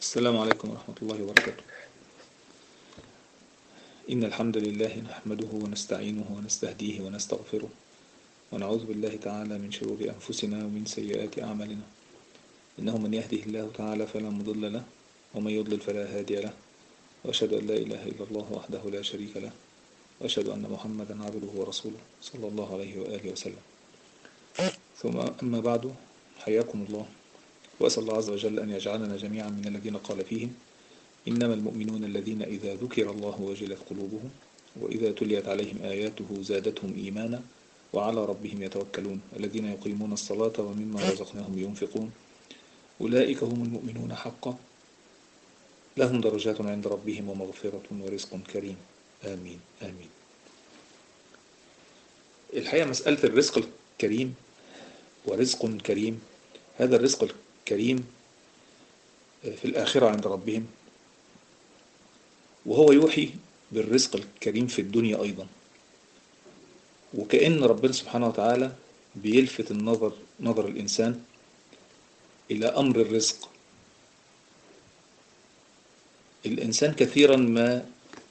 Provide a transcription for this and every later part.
السلام عليكم ورحمة الله وبركاته إن الحمد لله نحمده ونستعينه ونستهديه ونستغفره ونعوذ بالله تعالى من شرور أنفسنا ومن سيئات أعمالنا إنه من يهده الله تعالى فلا مضل له ومن يضلل فلا هادي له وأشهد أن لا إله إلا الله وحده لا شريك له وأشهد أن محمدا عبده ورسوله صلى الله عليه وآله وسلم ثم أما بعد حياكم الله وأسأل الله عز وجل أن يجعلنا جميعا من الذين قال فيهم إنما المؤمنون الذين إذا ذكر الله وجلت قلوبهم وإذا تليت عليهم آياته زادتهم إيمانا وعلى ربهم يتوكلون الذين يقيمون الصلاة ومما رزقناهم ينفقون أولئك هم المؤمنون حقا لهم درجات عند ربهم ومغفرة ورزق كريم آمين آمين الحقيقة مسألة الرزق الكريم ورزق كريم هذا الرزق الكريم في الآخرة عند ربهم وهو يوحي بالرزق الكريم في الدنيا أيضا وكأن ربنا سبحانه وتعالى بيلفت النظر نظر الإنسان إلى أمر الرزق الإنسان كثيرا ما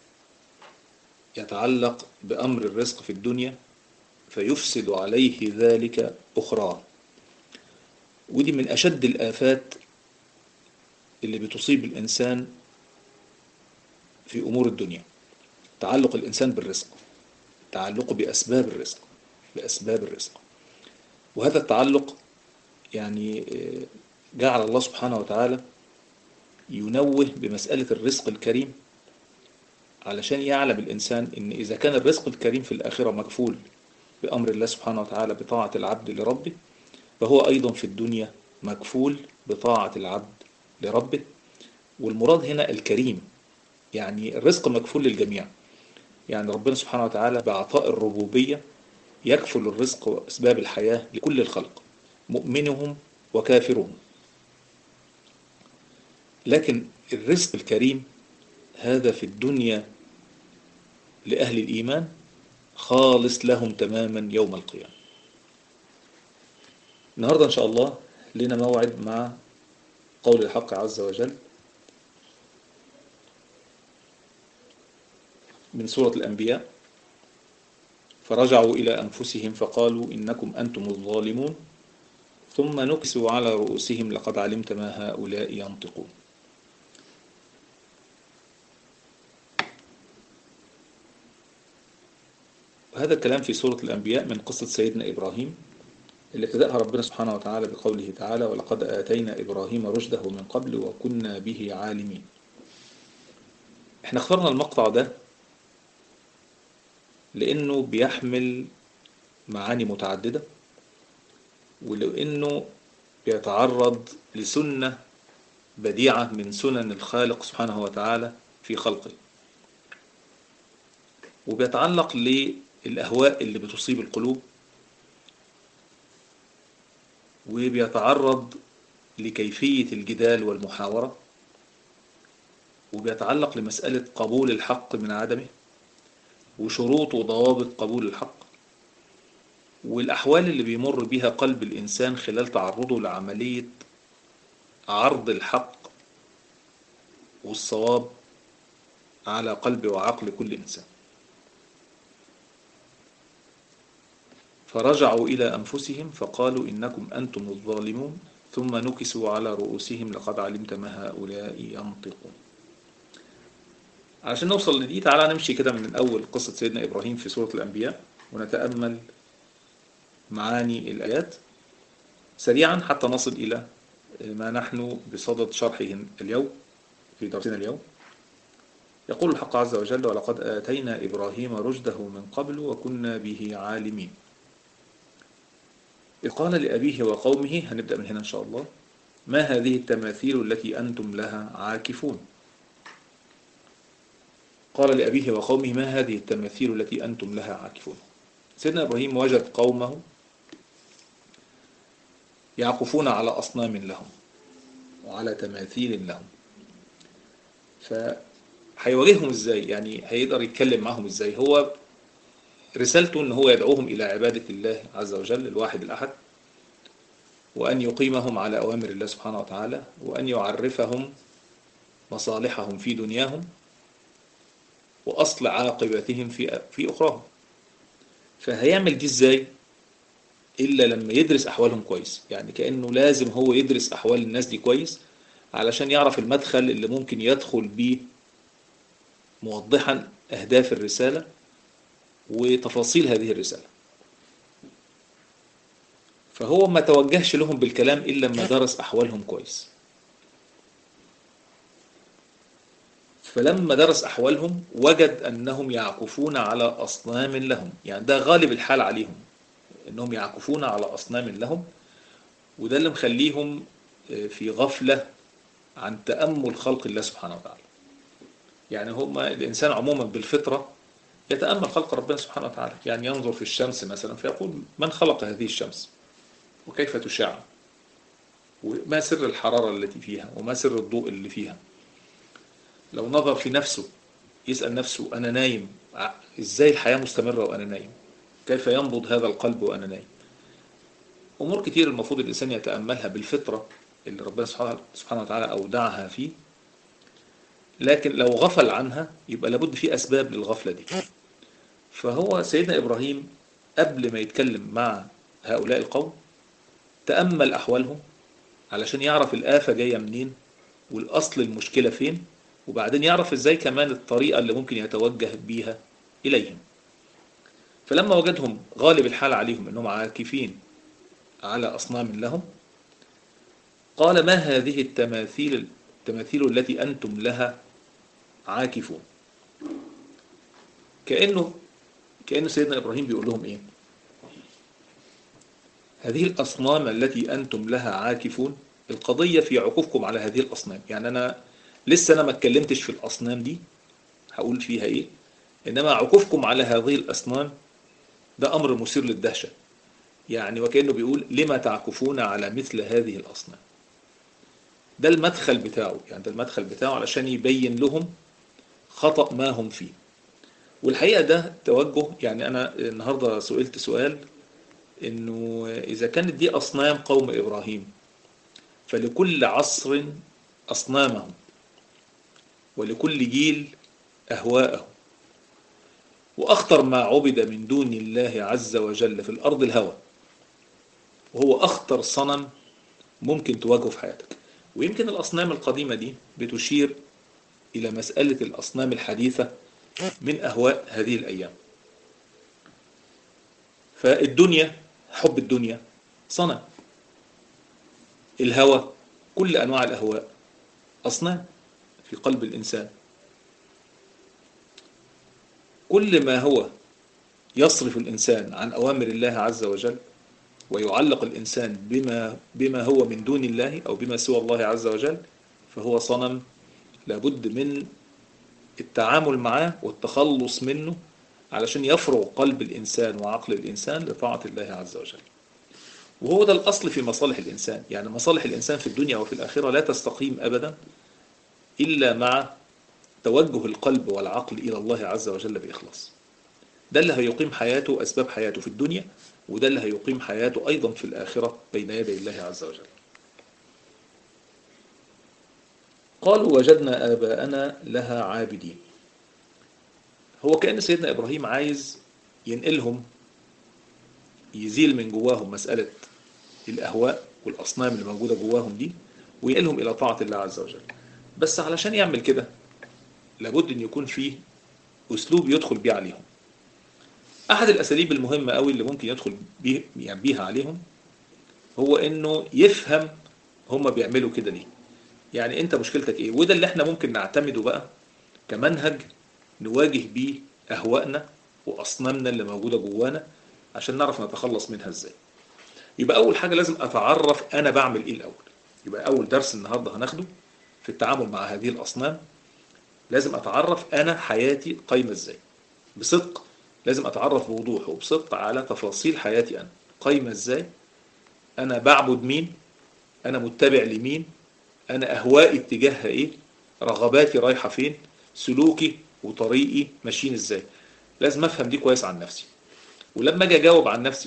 يتعلق بأمر الرزق في الدنيا فيفسد عليه ذلك أخرى ودي من أشد الآفات اللي بتصيب الإنسان في أمور الدنيا تعلق الإنسان بالرزق تعلقه بأسباب الرزق بأسباب الرزق وهذا التعلق يعني جعل الله سبحانه وتعالى ينوه بمسألة الرزق الكريم علشان يعلم الإنسان إن إذا كان الرزق الكريم في الآخرة مكفول بأمر الله سبحانه وتعالى بطاعة العبد لربه فهو أيضا في الدنيا مكفول بطاعة العبد لربه والمراد هنا الكريم يعني الرزق مكفول للجميع يعني ربنا سبحانه وتعالى بعطاء الربوبية يكفل الرزق وأسباب الحياة لكل الخلق مؤمنهم وكافرهم لكن الرزق الكريم هذا في الدنيا لأهل الإيمان خالص لهم تماما يوم القيامة النهاردة إن شاء الله لنا موعد مع قول الحق عز وجل من سورة الأنبياء فرجعوا إلى أنفسهم فقالوا إنكم أنتم الظالمون ثم نكسوا على رؤوسهم لقد علمت ما هؤلاء ينطقون هذا الكلام في سورة الأنبياء من قصة سيدنا إبراهيم اللي ابتدأها ربنا سبحانه وتعالى بقوله تعالى ولقد آتينا إبراهيم رشده من قبل وكنا به عالمين احنا اخترنا المقطع ده لأنه بيحمل معاني متعددة ولأنه بيتعرض لسنة بديعة من سنن الخالق سبحانه وتعالى في خلقه وبيتعلق للأهواء اللي بتصيب القلوب وبيتعرض لكيفية الجدال والمحاورة وبيتعلق لمسألة قبول الحق من عدمه وشروط وضوابط قبول الحق والأحوال اللي بيمر بها قلب الإنسان خلال تعرضه لعملية عرض الحق والصواب على قلب وعقل كل إنسان فرجعوا إلى أنفسهم فقالوا إنكم أنتم الظالمون ثم نكسوا على رؤوسهم لقد علمت ما هؤلاء ينطقون علشان نوصل لدي تعالى نمشي كده من أول قصة سيدنا إبراهيم في سورة الأنبياء ونتأمل معاني الآيات سريعا حتى نصل إلى ما نحن بصدد شرحه اليوم في درسنا اليوم يقول الحق عز وجل ولقد آتينا إبراهيم رشده من قبل وكنا به عالمين إذ قال لأبيه وقومه هنبدأ من هنا إن شاء الله ما هذه التماثيل التي أنتم لها عاكفون قال لأبيه وقومه ما هذه التماثيل التي أنتم لها عاكفون سيدنا إبراهيم وجد قومه يعكفون على أصنام لهم وعلى تماثيل لهم فهيواجههم ازاي يعني هيقدر يتكلم معهم ازاي هو رسالته ان هو يدعوهم الى عبادة الله عز وجل الواحد الاحد وان يقيمهم على اوامر الله سبحانه وتعالى وان يعرفهم مصالحهم في دنياهم وأصل عاقبتهم في في أخراهم فهيعمل دي إزاي إلا لما يدرس أحوالهم كويس يعني كأنه لازم هو يدرس أحوال الناس دي كويس علشان يعرف المدخل اللي ممكن يدخل بيه موضحا أهداف الرسالة وتفاصيل هذه الرسالة فهو ما توجهش لهم بالكلام إلا لما درس أحوالهم كويس فلما درس أحوالهم وجد أنهم يعكفون على أصنام لهم يعني ده غالب الحال عليهم أنهم يعكفون على أصنام لهم وده اللي مخليهم في غفلة عن تأمل خلق الله سبحانه وتعالى يعني هم الإنسان عموما بالفطرة يتأمل خلق ربنا سبحانه وتعالى يعني ينظر في الشمس مثلا فيقول من خلق هذه الشمس وكيف تشع وما سر الحرارة التي فيها وما سر الضوء اللي فيها لو نظر في نفسه يسأل نفسه أنا نايم إزاي الحياة مستمرة وأنا نايم كيف ينبض هذا القلب وأنا نايم أمور كتير المفروض الإنسان يتأملها بالفطرة اللي ربنا سبحانه وتعالى أودعها فيه لكن لو غفل عنها يبقى لابد في أسباب للغفلة دي فهو سيدنا إبراهيم قبل ما يتكلم مع هؤلاء القوم تأمل أحوالهم علشان يعرف الآفة جاية منين والأصل المشكلة فين وبعدين يعرف إزاي كمان الطريقة اللي ممكن يتوجه بيها إليهم فلما وجدهم غالب الحال عليهم أنهم عاكفين على أصنام لهم قال ما هذه التماثيل التماثيل التي أنتم لها عاكفون كأنه كأنه سيدنا إبراهيم بيقول لهم إيه هذه الأصنام التي أنتم لها عاكفون القضية في عكوفكم على هذه الأصنام يعني أنا لسه أنا ما اتكلمتش في الأصنام دي هقول فيها إيه إنما عكوفكم على هذه الأصنام ده أمر مثير للدهشة يعني وكأنه بيقول لما تعكفون على مثل هذه الأصنام ده المدخل بتاعه يعني ده المدخل بتاعه علشان يبين لهم خطأ ما هم فيه والحقيقة ده توجه يعني أنا النهاردة سئلت سؤال إنه إذا كانت دي أصنام قوم إبراهيم فلكل عصر أصنامهم ولكل جيل أهواءه وأخطر ما عبد من دون الله عز وجل في الأرض الهوى وهو أخطر صنم ممكن تواجهه في حياتك ويمكن الأصنام القديمة دي بتشير إلى مسألة الأصنام الحديثة من أهواء هذه الأيام فالدنيا حب الدنيا صنم الهوى كل أنواع الأهواء أصنام في قلب الإنسان كل ما هو يصرف الإنسان عن أوامر الله عز وجل ويعلق الإنسان بما, بما هو من دون الله أو بما سوى الله عز وجل فهو صنم لابد من التعامل معاه والتخلص منه علشان يفرغ قلب الإنسان وعقل الإنسان لطاعة الله عز وجل وهو ده الأصل في مصالح الإنسان يعني مصالح الإنسان في الدنيا وفي الآخرة لا تستقيم أبدا إلا مع توجه القلب والعقل إلى الله عز وجل بإخلاص ده اللي هيقيم حياته أسباب حياته في الدنيا وده اللي هيقيم حياته أيضا في الآخرة بين يدي الله عز وجل قالوا وجدنا آباءنا لها عابدين هو كأن سيدنا إبراهيم عايز ينقلهم يزيل من جواهم مسألة الأهواء والأصنام اللي موجودة جواهم دي وينقلهم إلى طاعة الله عز وجل بس علشان يعمل كده لابد أن يكون فيه أسلوب يدخل بيه عليهم أحد الأساليب المهمة قوي اللي ممكن يدخل بيه يعني بيها عليهم هو أنه يفهم هم بيعملوا كده ليه يعني أنت مشكلتك إيه وده اللي احنا ممكن نعتمده بقى كمنهج نواجه بيه أهوائنا وأصنامنا اللي موجودة جوانا عشان نعرف نتخلص منها إزاي يبقى أول حاجة لازم أتعرف أنا بعمل إيه الأول يبقى أول درس النهاردة هناخده في التعامل مع هذه الأصنام لازم أتعرف أنا حياتي قايمة إزاي بصدق لازم أتعرف بوضوح وبصدق على تفاصيل حياتي أنا قايمة إزاي أنا بعبد مين أنا متبع لمين أنا أهوائي اتجاهها إيه رغباتي رايحة فين سلوكي وطريقي ماشيين إزاي لازم أفهم دي كويس عن نفسي ولما أجي أجاوب عن نفسي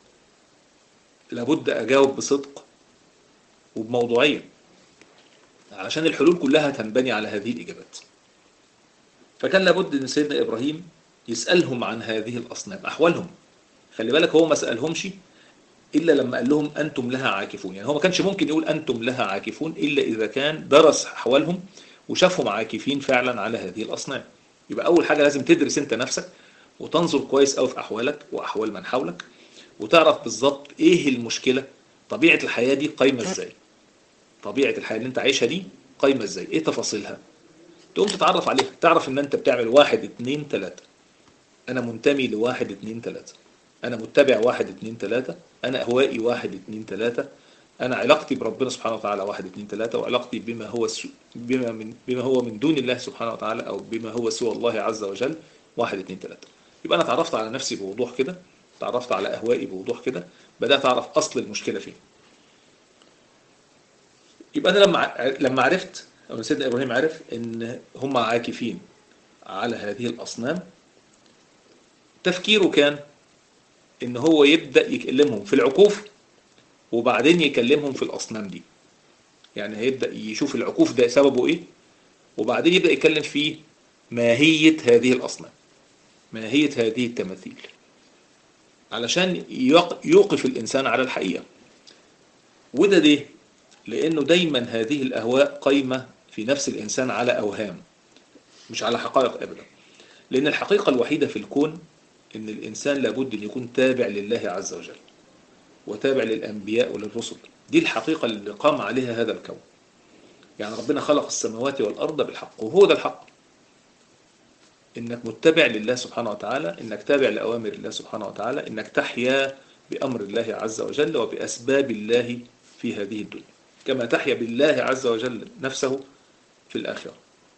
لابد أجاوب بصدق وبموضوعية علشان الحلول كلها تنبني على هذه الإجابات فكان لابد أن سيدنا إبراهيم يسألهم عن هذه الأصنام أحوالهم خلي بالك هو ما سألهمش إلا لما قال لهم أنتم لها عاكفون يعني هو ما كانش ممكن يقول أنتم لها عاكفون إلا إذا كان درس أحوالهم وشافهم عاكفين فعلا على هذه الأصنام يبقى أول حاجة لازم تدرس أنت نفسك وتنظر كويس قوي في أحوالك وأحوال من حولك وتعرف بالظبط إيه المشكلة طبيعة الحياة دي قايمة إزاي طبيعة الحياة اللي أنت عايشها دي قايمة إزاي إيه تفاصيلها تقوم تتعرف عليها تعرف إن أنت بتعمل واحد اتنين تلاتة أنا منتمي لواحد اتنين تلاتة أنا متبع واحد اتنين تلاتة أنا أهوائي واحد اتنين تلاتة أنا علاقتي بربنا سبحانه وتعالى واحد اتنين تلاتة وعلاقتي بما هو سو بما من بما هو من دون الله سبحانه وتعالى أو بما هو سوى الله عز وجل واحد اتنين تلاتة يبقى أنا تعرفت على نفسي بوضوح كده تعرفت على أهوائي بوضوح كده بدأت أعرف أصل المشكلة فين يبقى أنا لما لما عرفت أو سيدنا إبراهيم عرف إن هم عاكفين على هذه الأصنام تفكيره كان إن هو يبدأ يكلمهم في العكوف وبعدين يكلمهم في الأصنام دي يعني هيبدأ يشوف العكوف ده سببه إيه وبعدين يبدأ يتكلم في ماهية هذه الأصنام ماهية هذه التماثيل علشان يوقف الإنسان على الحقيقة وده ليه؟ لأنه دايما هذه الأهواء قايمة في نفس الإنسان على أوهام مش على حقائق أبدا لأن الحقيقة الوحيدة في الكون إن الإنسان لابد أن يكون تابع لله عز وجل وتابع للأنبياء وللرسل دي الحقيقة اللي قام عليها هذا الكون يعني ربنا خلق السماوات والأرض بالحق وهو ده الحق إنك متبع لله سبحانه وتعالى إنك تابع لأوامر الله سبحانه وتعالى إنك تحيا بأمر الله عز وجل وبأسباب الله في هذه الدنيا كما تحيا بالله عز وجل نفسه في الآخرة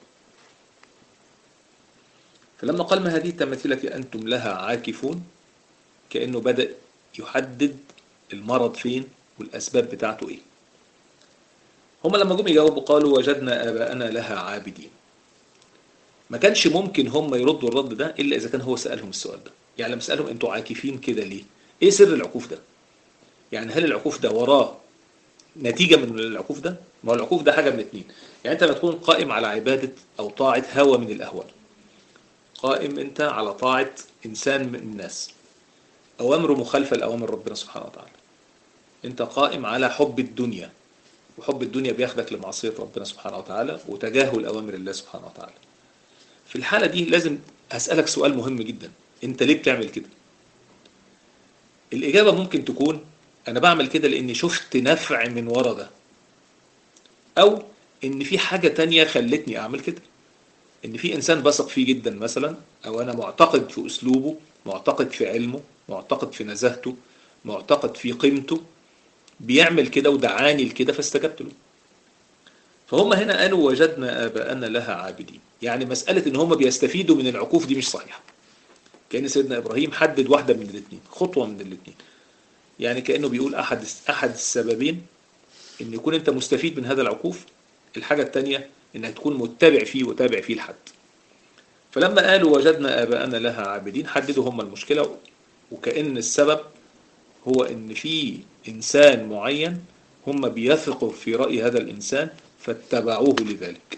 فلما قال ما هذه التماثيل التي أنتم لها عاكفون كأنه بدأ يحدد المرض فين والأسباب بتاعته إيه هم لما جم يجاوبوا قالوا وجدنا آباءنا لها عابدين ما كانش ممكن هم يردوا الرد ده إلا إذا كان هو سألهم السؤال ده يعني لما سألهم أنتوا عاكفين كده ليه إيه سر العكوف ده يعني هل العكوف ده وراه نتيجة من العكوف ده ما هو العكوف ده حاجة من اتنين يعني أنت بتكون قائم على عبادة أو طاعة هوى من الأهواء قائم أنت على طاعة إنسان من الناس أوامره مخالفة لأوامر ربنا سبحانه وتعالى أنت قائم على حب الدنيا وحب الدنيا بياخدك لمعصية ربنا سبحانه وتعالى وتجاهل أوامر الله سبحانه وتعالى في الحالة دي لازم أسألك سؤال مهم جدا أنت ليه بتعمل كده الإجابة ممكن تكون أنا بعمل كده لأني شفت نفع من ورا ده أو إن في حاجة تانية خلتني أعمل كده إن في إنسان بثق فيه جدا مثلا أو أنا معتقد في أسلوبه معتقد في علمه معتقد في نزاهته معتقد في قيمته بيعمل كده ودعاني لكده فاستجبت له فهم هنا قالوا وجدنا آباءنا لها عابدين يعني مسألة إن هم بيستفيدوا من العكوف دي مش صحيحة كأن سيدنا إبراهيم حدد واحدة من الاثنين خطوة من الاثنين يعني كأنه بيقول أحد أحد السببين إن يكون أنت مستفيد من هذا العكوف الحاجة الثانية إنك تكون متبع فيه وتابع فيه الحد فلما قالوا وجدنا آباءنا لها عابدين حددوا هم المشكلة وكأن السبب هو إن في إنسان معين هم بيثقوا في رأي هذا الإنسان فاتبعوه لذلك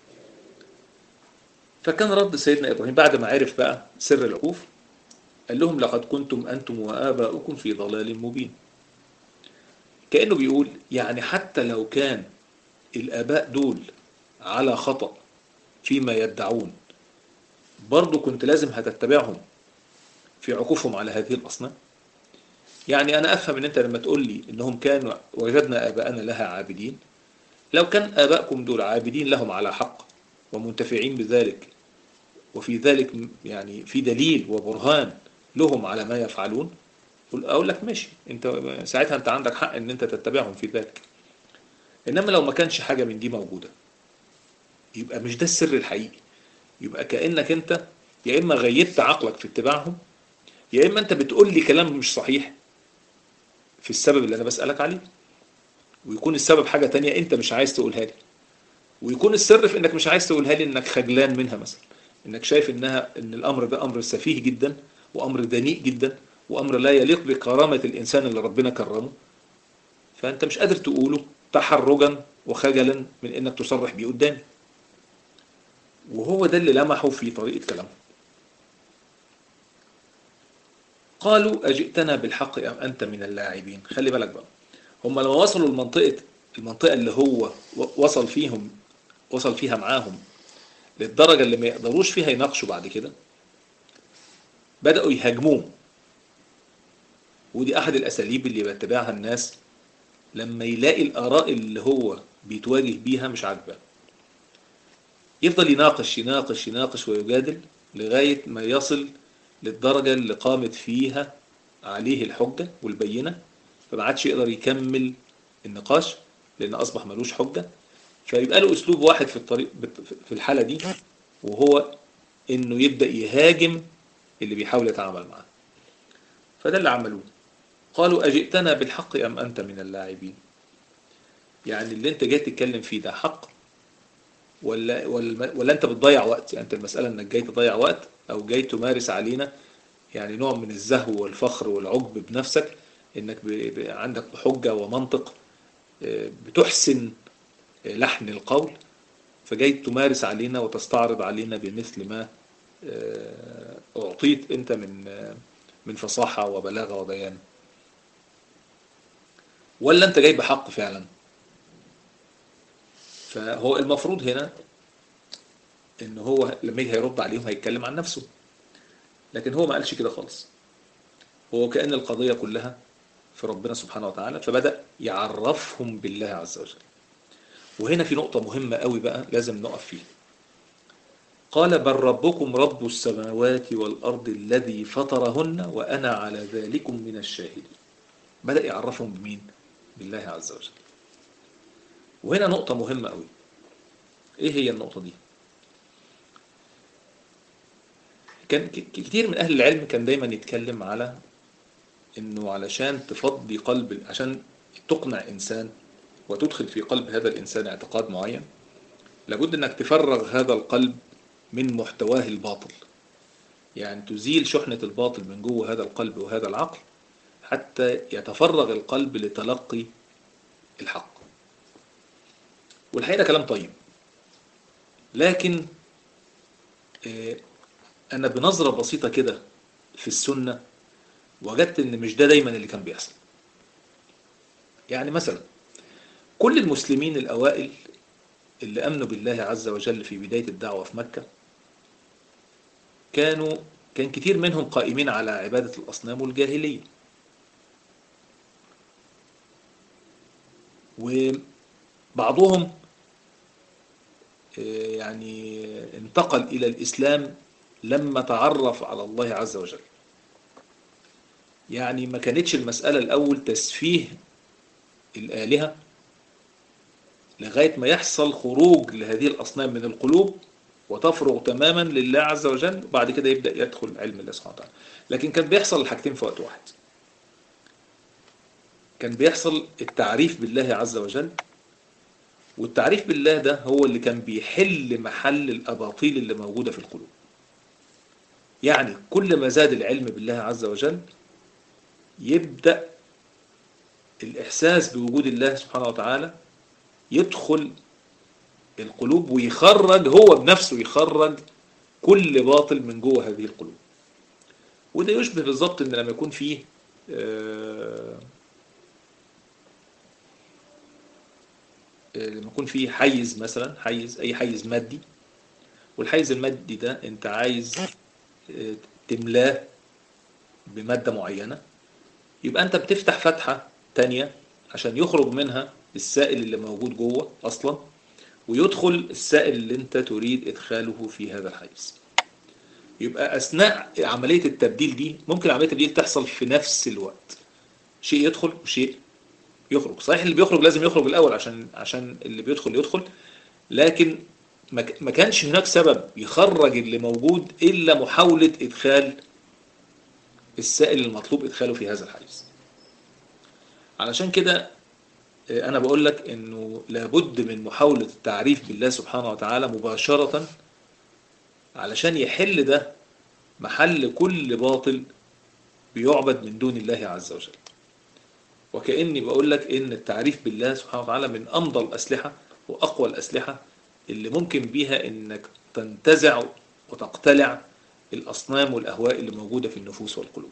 فكان رد سيدنا إبراهيم بعد ما عرف بقى سر العكوف قال لهم لقد كنتم أنتم وآباؤكم في ضلال مبين كأنه بيقول يعني حتى لو كان الآباء دول على خطأ فيما يدعون برضو كنت لازم هتتبعهم في عكوفهم على هذه الأصنام يعني أنا أفهم أن أنت لما تقول لي أنهم كانوا وجدنا آباءنا لها عابدين لو كان آباءكم دول عابدين لهم على حق ومنتفعين بذلك وفي ذلك يعني في دليل وبرهان لهم على ما يفعلون أقول لك ماشي أنت ساعتها أنت عندك حق أن أنت تتبعهم في ذلك إنما لو ما كانش حاجة من دي موجودة يبقى مش ده السر الحقيقي يبقى كأنك أنت يا إما غيبت عقلك في اتباعهم يا إما أنت بتقول لي كلام مش صحيح في السبب اللي أنا بسألك عليه ويكون السبب حاجة تانية أنت مش عايز تقولها لي ويكون السر في إنك مش عايز تقولها لي إنك خجلان منها مثلا إنك شايف إنها إن الأمر ده أمر سفيه جدا وأمر دنيء جدا وأمر لا يليق بكرامة الإنسان اللي ربنا كرمه فأنت مش قادر تقوله تحرجا وخجلا من انك تصرح بيه قدامي وهو ده اللي لمحه في طريقة كلامه قالوا أجئتنا بالحق أم أنت من اللاعبين خلي بالك بقى هم لما وصلوا المنطقة المنطقة اللي هو وصل فيهم وصل فيها معاهم للدرجة اللي ما يقدروش فيها يناقشوا بعد كده بدأوا يهاجموه ودي أحد الأساليب اللي بيتبعها الناس لما يلاقي الآراء اللي هو بيتواجه بيها مش عاجباه يفضل يناقش يناقش يناقش ويجادل لغاية ما يصل للدرجة اللي قامت فيها عليه الحجة والبينة فما عادش يقدر يكمل النقاش لأن أصبح ملوش حجة فيبقى له أسلوب واحد في الطريق في الحالة دي وهو إنه يبدأ يهاجم اللي بيحاول يتعامل معاه فده اللي عملوه قالوا أجئتنا بالحق أم أنت من اللاعبين يعني اللي أنت جاي تتكلم فيه ده حق ولا, ولا, ولا أنت بتضيع وقت يعني أنت المسألة أنك جاي تضيع وقت أو جاي تمارس علينا يعني نوع من الزهو والفخر والعجب بنفسك انك عندك حجة ومنطق بتحسن لحن القول فجاي تمارس علينا وتستعرض علينا بمثل ما أعطيت أنت من من فصاحة وبلاغة وبيان ولا أنت جاي بحق فعلا فهو المفروض هنا ان هو لما يجي هيرد عليهم هيتكلم عن نفسه لكن هو ما قالش كده خالص هو كأن القضية كلها في ربنا سبحانه وتعالى فبدأ يعرفهم بالله عز وجل وهنا في نقطة مهمة قوي بقى لازم نقف فيها قال بل ربكم رب السماوات والأرض الذي فطرهن وأنا على ذلكم من الشاهدين بدأ يعرفهم بمين بالله عز وجل وهنا نقطة مهمة قوي ايه هي النقطة دي كان كتير من أهل العلم كان دايما يتكلم على انه علشان تفضي قلب عشان تقنع انسان وتدخل في قلب هذا الانسان اعتقاد معين لابد انك تفرغ هذا القلب من محتواه الباطل يعني تزيل شحنة الباطل من جوه هذا القلب وهذا العقل حتى يتفرغ القلب لتلقي الحق والحقيقة كلام طيب لكن أنا بنظرة بسيطة كده في السنة وجدت ان مش ده دايما اللي كان بيحصل يعني مثلا كل المسلمين الاوائل اللي امنوا بالله عز وجل في بداية الدعوة في مكة كانوا كان كتير منهم قائمين على عبادة الاصنام والجاهلية وبعضهم يعني انتقل الى الاسلام لما تعرف على الله عز وجل يعني ما كانتش المسألة الأول تسفيه الآلهة لغاية ما يحصل خروج لهذه الأصنام من القلوب وتفرغ تماما لله عز وجل وبعد كده يبدأ يدخل علم الله سبحانه وتعالى لكن كان بيحصل الحاجتين في وقت واحد كان بيحصل التعريف بالله عز وجل والتعريف بالله ده هو اللي كان بيحل محل الأباطيل اللي موجودة في القلوب يعني كل ما زاد العلم بالله عز وجل يبدأ الإحساس بوجود الله سبحانه وتعالى يدخل القلوب ويخرج هو بنفسه يخرج كل باطل من جوه هذه القلوب وده يشبه بالظبط ان لما يكون فيه لما يكون فيه حيز مثلا حيز اي حيز مادي والحيز المادي ده انت عايز تملاه بمادة معينة يبقى انت بتفتح فتحة تانية عشان يخرج منها السائل اللي موجود جوه اصلا ويدخل السائل اللي انت تريد ادخاله في هذا الحيز يبقى اثناء عملية التبديل دي ممكن عملية التبديل تحصل في نفس الوقت شيء يدخل وشيء يخرج صحيح اللي بيخرج لازم يخرج الاول عشان عشان اللي بيدخل يدخل لكن ما كانش هناك سبب يخرج اللي موجود الا محاولة ادخال السائل المطلوب ادخاله في هذا الحيز علشان كده انا بقول لك انه لابد من محاولة التعريف بالله سبحانه وتعالى مباشرة علشان يحل ده محل كل باطل بيعبد من دون الله عز وجل وكأني بقول لك إن التعريف بالله سبحانه وتعالى من أمضى الأسلحة وأقوى الأسلحة اللي ممكن بيها إنك تنتزع وتقتلع الأصنام والأهواء اللي موجودة في النفوس والقلوب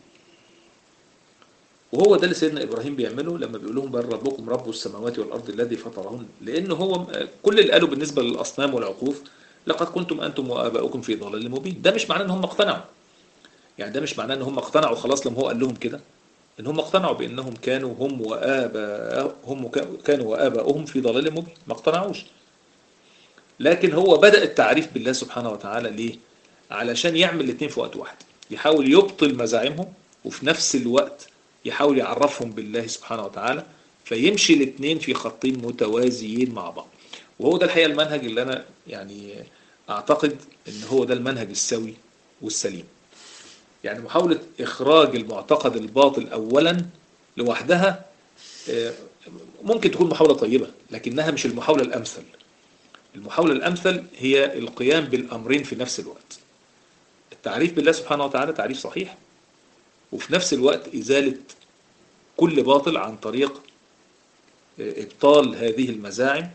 وهو ده اللي سيدنا إبراهيم بيعمله لما بيقول لهم بل ربكم رب السماوات والأرض الذي فطرهن لأن هو كل اللي قالوا بالنسبة للأصنام والعقوف لقد كنتم أنتم وآباؤكم في ضلال مبين ده مش معناه إن هم اقتنعوا يعني ده مش معناه إن هم اقتنعوا خلاص لما هو قال لهم كده إن هم اقتنعوا بأنهم كانوا هم وآباؤهم كانوا وآباؤهم في ضلال مبين ما اقتنعوش لكن هو بدأ التعريف بالله سبحانه وتعالى ليه علشان يعمل الاثنين في وقت واحد يحاول يبطل مزاعمهم وفي نفس الوقت يحاول يعرفهم بالله سبحانه وتعالى فيمشي الاثنين في خطين متوازيين مع بعض وهو ده الحقيقة المنهج اللي أنا يعني أعتقد أن هو ده المنهج السوي والسليم يعني محاولة إخراج المعتقد الباطل أولا لوحدها ممكن تكون محاولة طيبة لكنها مش المحاولة الأمثل المحاولة الأمثل هي القيام بالأمرين في نفس الوقت التعريف بالله سبحانه وتعالى تعريف صحيح وفي نفس الوقت إزالة كل باطل عن طريق إبطال هذه المزاعم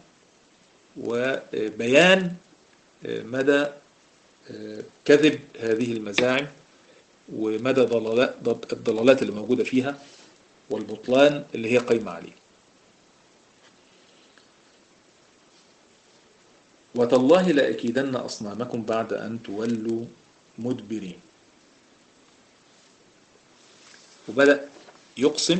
وبيان مدى كذب هذه المزاعم ومدى الضلالات اللي موجودة فيها والبطلان اللي هي قايمة عليه وتالله لأكيدن أصنامكم بعد أن تولوا مدبرين وبدأ يقسم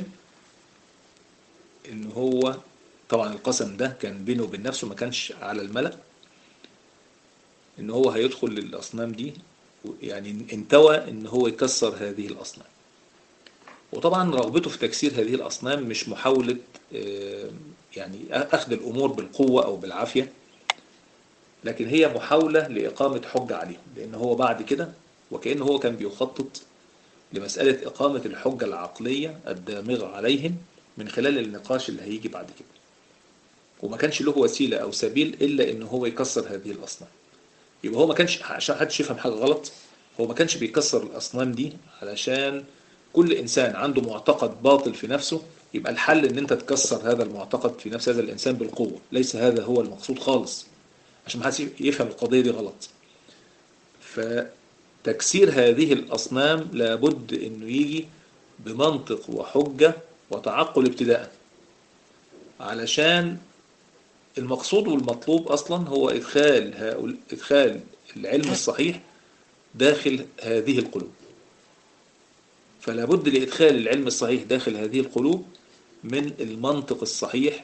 ان هو طبعا القسم ده كان بينه وبين نفسه ما كانش على الملأ ان هو هيدخل للأصنام دي يعني انتوى ان هو يكسر هذه الأصنام وطبعا رغبته في تكسير هذه الأصنام مش محاولة يعني أخذ الأمور بالقوة أو بالعافية لكن هي محاولة لإقامة حجة عليهم لأن هو بعد كده وكأن هو كان بيخطط لمسألة إقامة الحجة العقلية الدامغة عليهم من خلال النقاش اللي هيجي بعد كده وما كانش له وسيلة أو سبيل إلا إن هو يكسر هذه الأصنام يبقى هو ما كانش عشان حدش يفهم حاجة غلط هو ما كانش بيكسر الأصنام دي علشان كل إنسان عنده معتقد باطل في نفسه يبقى الحل إن أنت تكسر هذا المعتقد في نفس هذا الإنسان بالقوة ليس هذا هو المقصود خالص عشان ما حدش يفهم القضية دي غلط فتكسير هذه الأصنام لابد إنه يجي بمنطق وحجة وتعقل ابتداء علشان المقصود والمطلوب أصلا هو إدخال, إدخال العلم الصحيح داخل هذه القلوب فلا بد لإدخال العلم الصحيح داخل هذه القلوب من المنطق الصحيح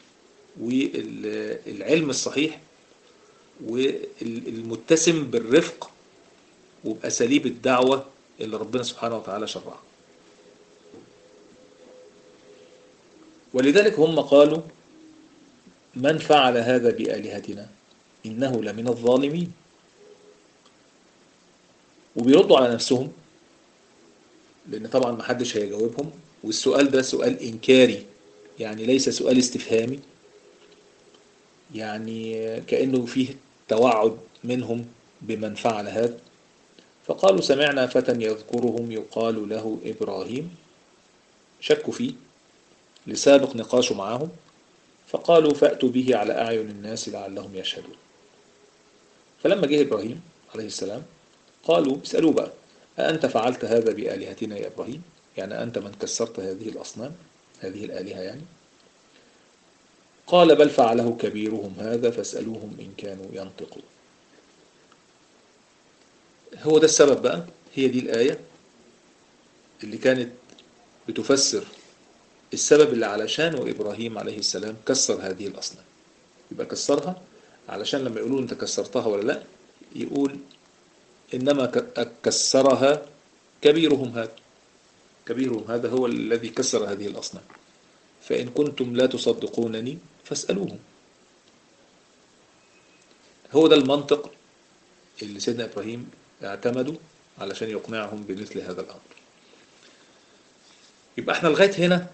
والعلم الصحيح والمتسم بالرفق وبأساليب الدعوة اللي ربنا سبحانه وتعالى شرعها ولذلك هم قالوا من فعل هذا بآلهتنا إنه لمن الظالمين وبيردوا على نفسهم لأن طبعا ما حدش هيجاوبهم والسؤال ده سؤال إنكاري يعني ليس سؤال استفهامي يعني كأنه فيه توعد منهم بمن فعل هذا فقالوا سمعنا فتى يذكرهم يقال له إبراهيم شكوا فيه لسابق نقاشه معهم فقالوا فأتوا به على أعين الناس لعلهم يشهدون فلما جه إبراهيم عليه السلام قالوا اسألوا بقى أأنت فعلت هذا بآلهتنا يا إبراهيم يعني أنت من كسرت هذه الأصنام هذه الآلهة يعني قال بل فعله كبيرهم هذا فاسألوهم إن كانوا ينطقون هو ده السبب بقى هي دي الآية اللي كانت بتفسر السبب اللي علشانه إبراهيم عليه السلام كسر هذه الأصنام يبقى كسرها علشان لما يقولوا أنت كسرتها ولا لا يقول إنما كسرها كبيرهم هذا كبيرهم هذا هو الذي كسر هذه الأصنام فإن كنتم لا تصدقونني فاسألوهم هو ده المنطق اللي سيدنا إبراهيم اعتمدوا علشان يقنعهم بمثل هذا الأمر يبقى احنا لغاية هنا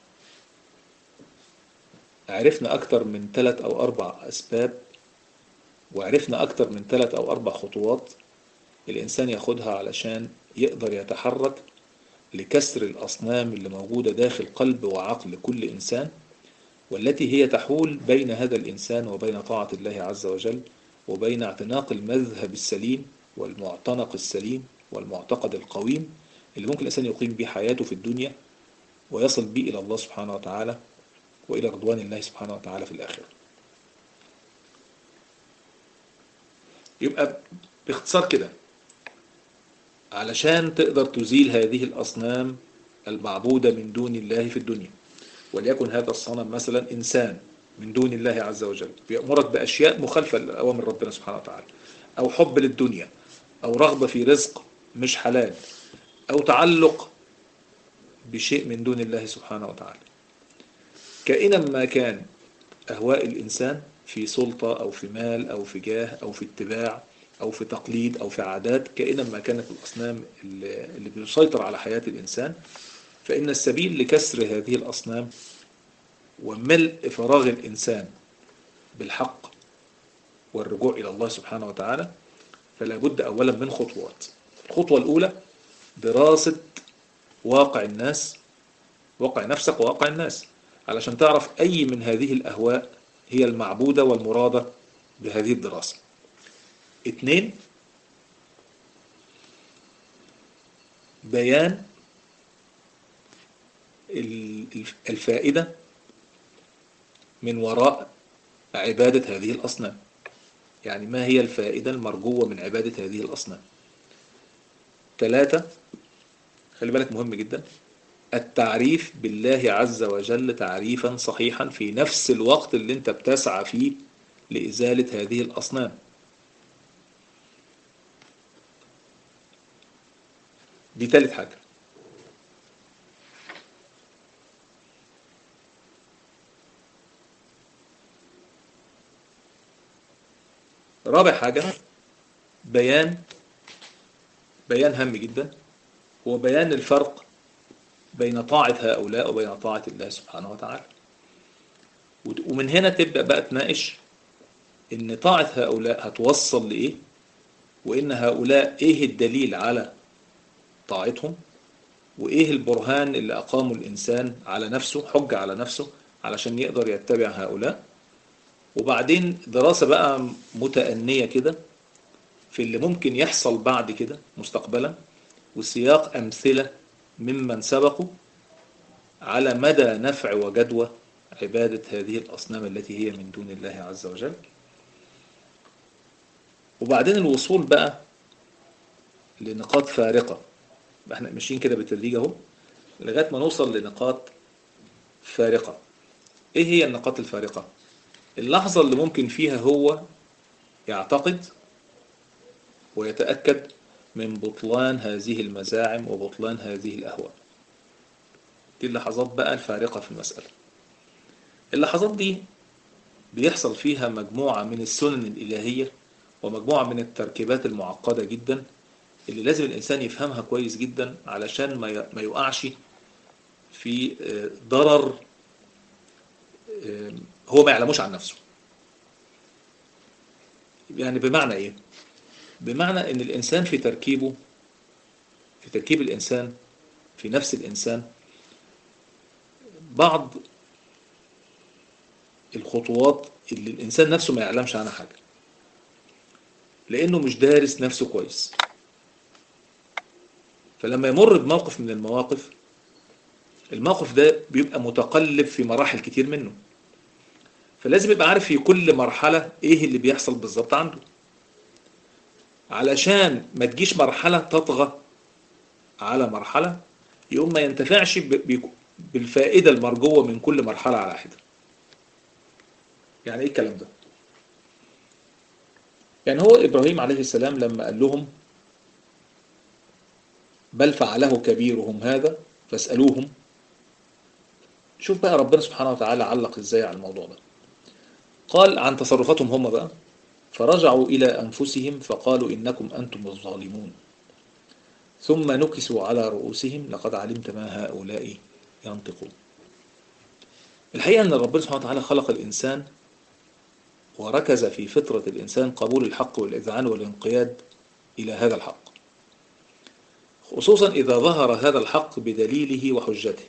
عرفنا أكتر من ثلاث أو أربع أسباب وعرفنا أكتر من ثلاث أو أربع خطوات الإنسان ياخدها علشان يقدر يتحرك لكسر الأصنام اللي موجودة داخل قلب وعقل كل إنسان والتي هي تحول بين هذا الإنسان وبين طاعة الله عز وجل وبين اعتناق المذهب السليم والمعتنق السليم والمعتقد القويم اللي ممكن الإنسان يقيم به حياته في الدنيا ويصل به إلى الله سبحانه وتعالى وإلى رضوان الله سبحانه وتعالى في الآخرة يبقى باختصار كده علشان تقدر تزيل هذه الأصنام المعبودة من دون الله في الدنيا وليكن هذا الصنم مثلا إنسان من دون الله عز وجل بيأمرك بأشياء مخالفة لأوامر ربنا سبحانه وتعالى أو حب للدنيا أو رغبة في رزق مش حلال أو تعلق بشيء من دون الله سبحانه وتعالى كائنا ما كان أهواء الإنسان في سلطة أو في مال أو في جاه أو في اتباع أو في تقليد أو في عادات كائنا ما كانت الأصنام اللي اللي بتسيطر على حياة الإنسان فإن السبيل لكسر هذه الأصنام وملء فراغ الإنسان بالحق والرجوع إلى الله سبحانه وتعالى فلا بد أولا من خطوات الخطوة الأولى دراسة واقع الناس واقع نفسك وواقع الناس علشان تعرف أي من هذه الأهواء هي المعبودة والمرادة بهذه الدراسة اثنين بيان الفائدة من وراء عبادة هذه الأصنام يعني ما هي الفائدة المرجوة من عبادة هذه الأصنام ثلاثة خلي بالك مهم جدا التعريف بالله عز وجل تعريفا صحيحا في نفس الوقت اللي انت بتسعى فيه لإزالة هذه الأصنام دي ثالث حاجة رابع حاجة بيان بيان هام جدا هو بيان الفرق بين طاعة هؤلاء وبين طاعة الله سبحانه وتعالى ومن هنا تبدأ بقى تناقش ان طاعة هؤلاء هتوصل لإيه وإن هؤلاء إيه الدليل على طاعتهم وإيه البرهان اللي أقامه الإنسان على نفسه حجة على نفسه علشان يقدر يتبع هؤلاء وبعدين دراسة بقى متأنية كده في اللي ممكن يحصل بعد كده مستقبلا وسياق أمثلة ممن سبقوا على مدى نفع وجدوى عبادة هذه الأصنام التي هي من دون الله عز وجل وبعدين الوصول بقى لنقاط فارقة احنا ماشيين كده بالتدريج اهو لغاية ما نوصل لنقاط فارقة ايه هي النقاط الفارقة اللحظة اللي ممكن فيها هو يعتقد ويتأكد من بطلان هذه المزاعم وبطلان هذه الأهواء دي اللحظات بقى الفارقة في المسألة اللحظات دي بيحصل فيها مجموعة من السنن الإلهية ومجموعة من التركيبات المعقدة جدا اللي لازم الإنسان يفهمها كويس جدا علشان ما يقعش في ضرر هو ما يعلموش عن نفسه يعني بمعنى ايه بمعنى ان الانسان في تركيبه في تركيب الانسان في نفس الانسان بعض الخطوات اللي الانسان نفسه ما يعلمش عنها حاجة لانه مش دارس نفسه كويس فلما يمر بموقف من المواقف الموقف ده بيبقى متقلب في مراحل كتير منه فلازم يبقى عارف في كل مرحلة ايه اللي بيحصل بالظبط عنده علشان ما تجيش مرحلة تطغى على مرحلة يقوم ما ينتفعش بالفائدة المرجوة من كل مرحلة على حدة يعني ايه الكلام ده يعني هو ابراهيم عليه السلام لما قال لهم بل فعله كبيرهم هذا فاسألوهم شوف بقى ربنا سبحانه وتعالى علق ازاي على الموضوع ده قال عن تصرفاتهم هم بقى فرجعوا إلى أنفسهم فقالوا إنكم أنتم الظالمون ثم نكسوا على رؤوسهم لقد علمت ما هؤلاء ينطقون الحقيقة أن ربنا سبحانه وتعالى خلق الإنسان وركز في فطرة الإنسان قبول الحق والإذعان والانقياد إلى هذا الحق خصوصا إذا ظهر هذا الحق بدليله وحجته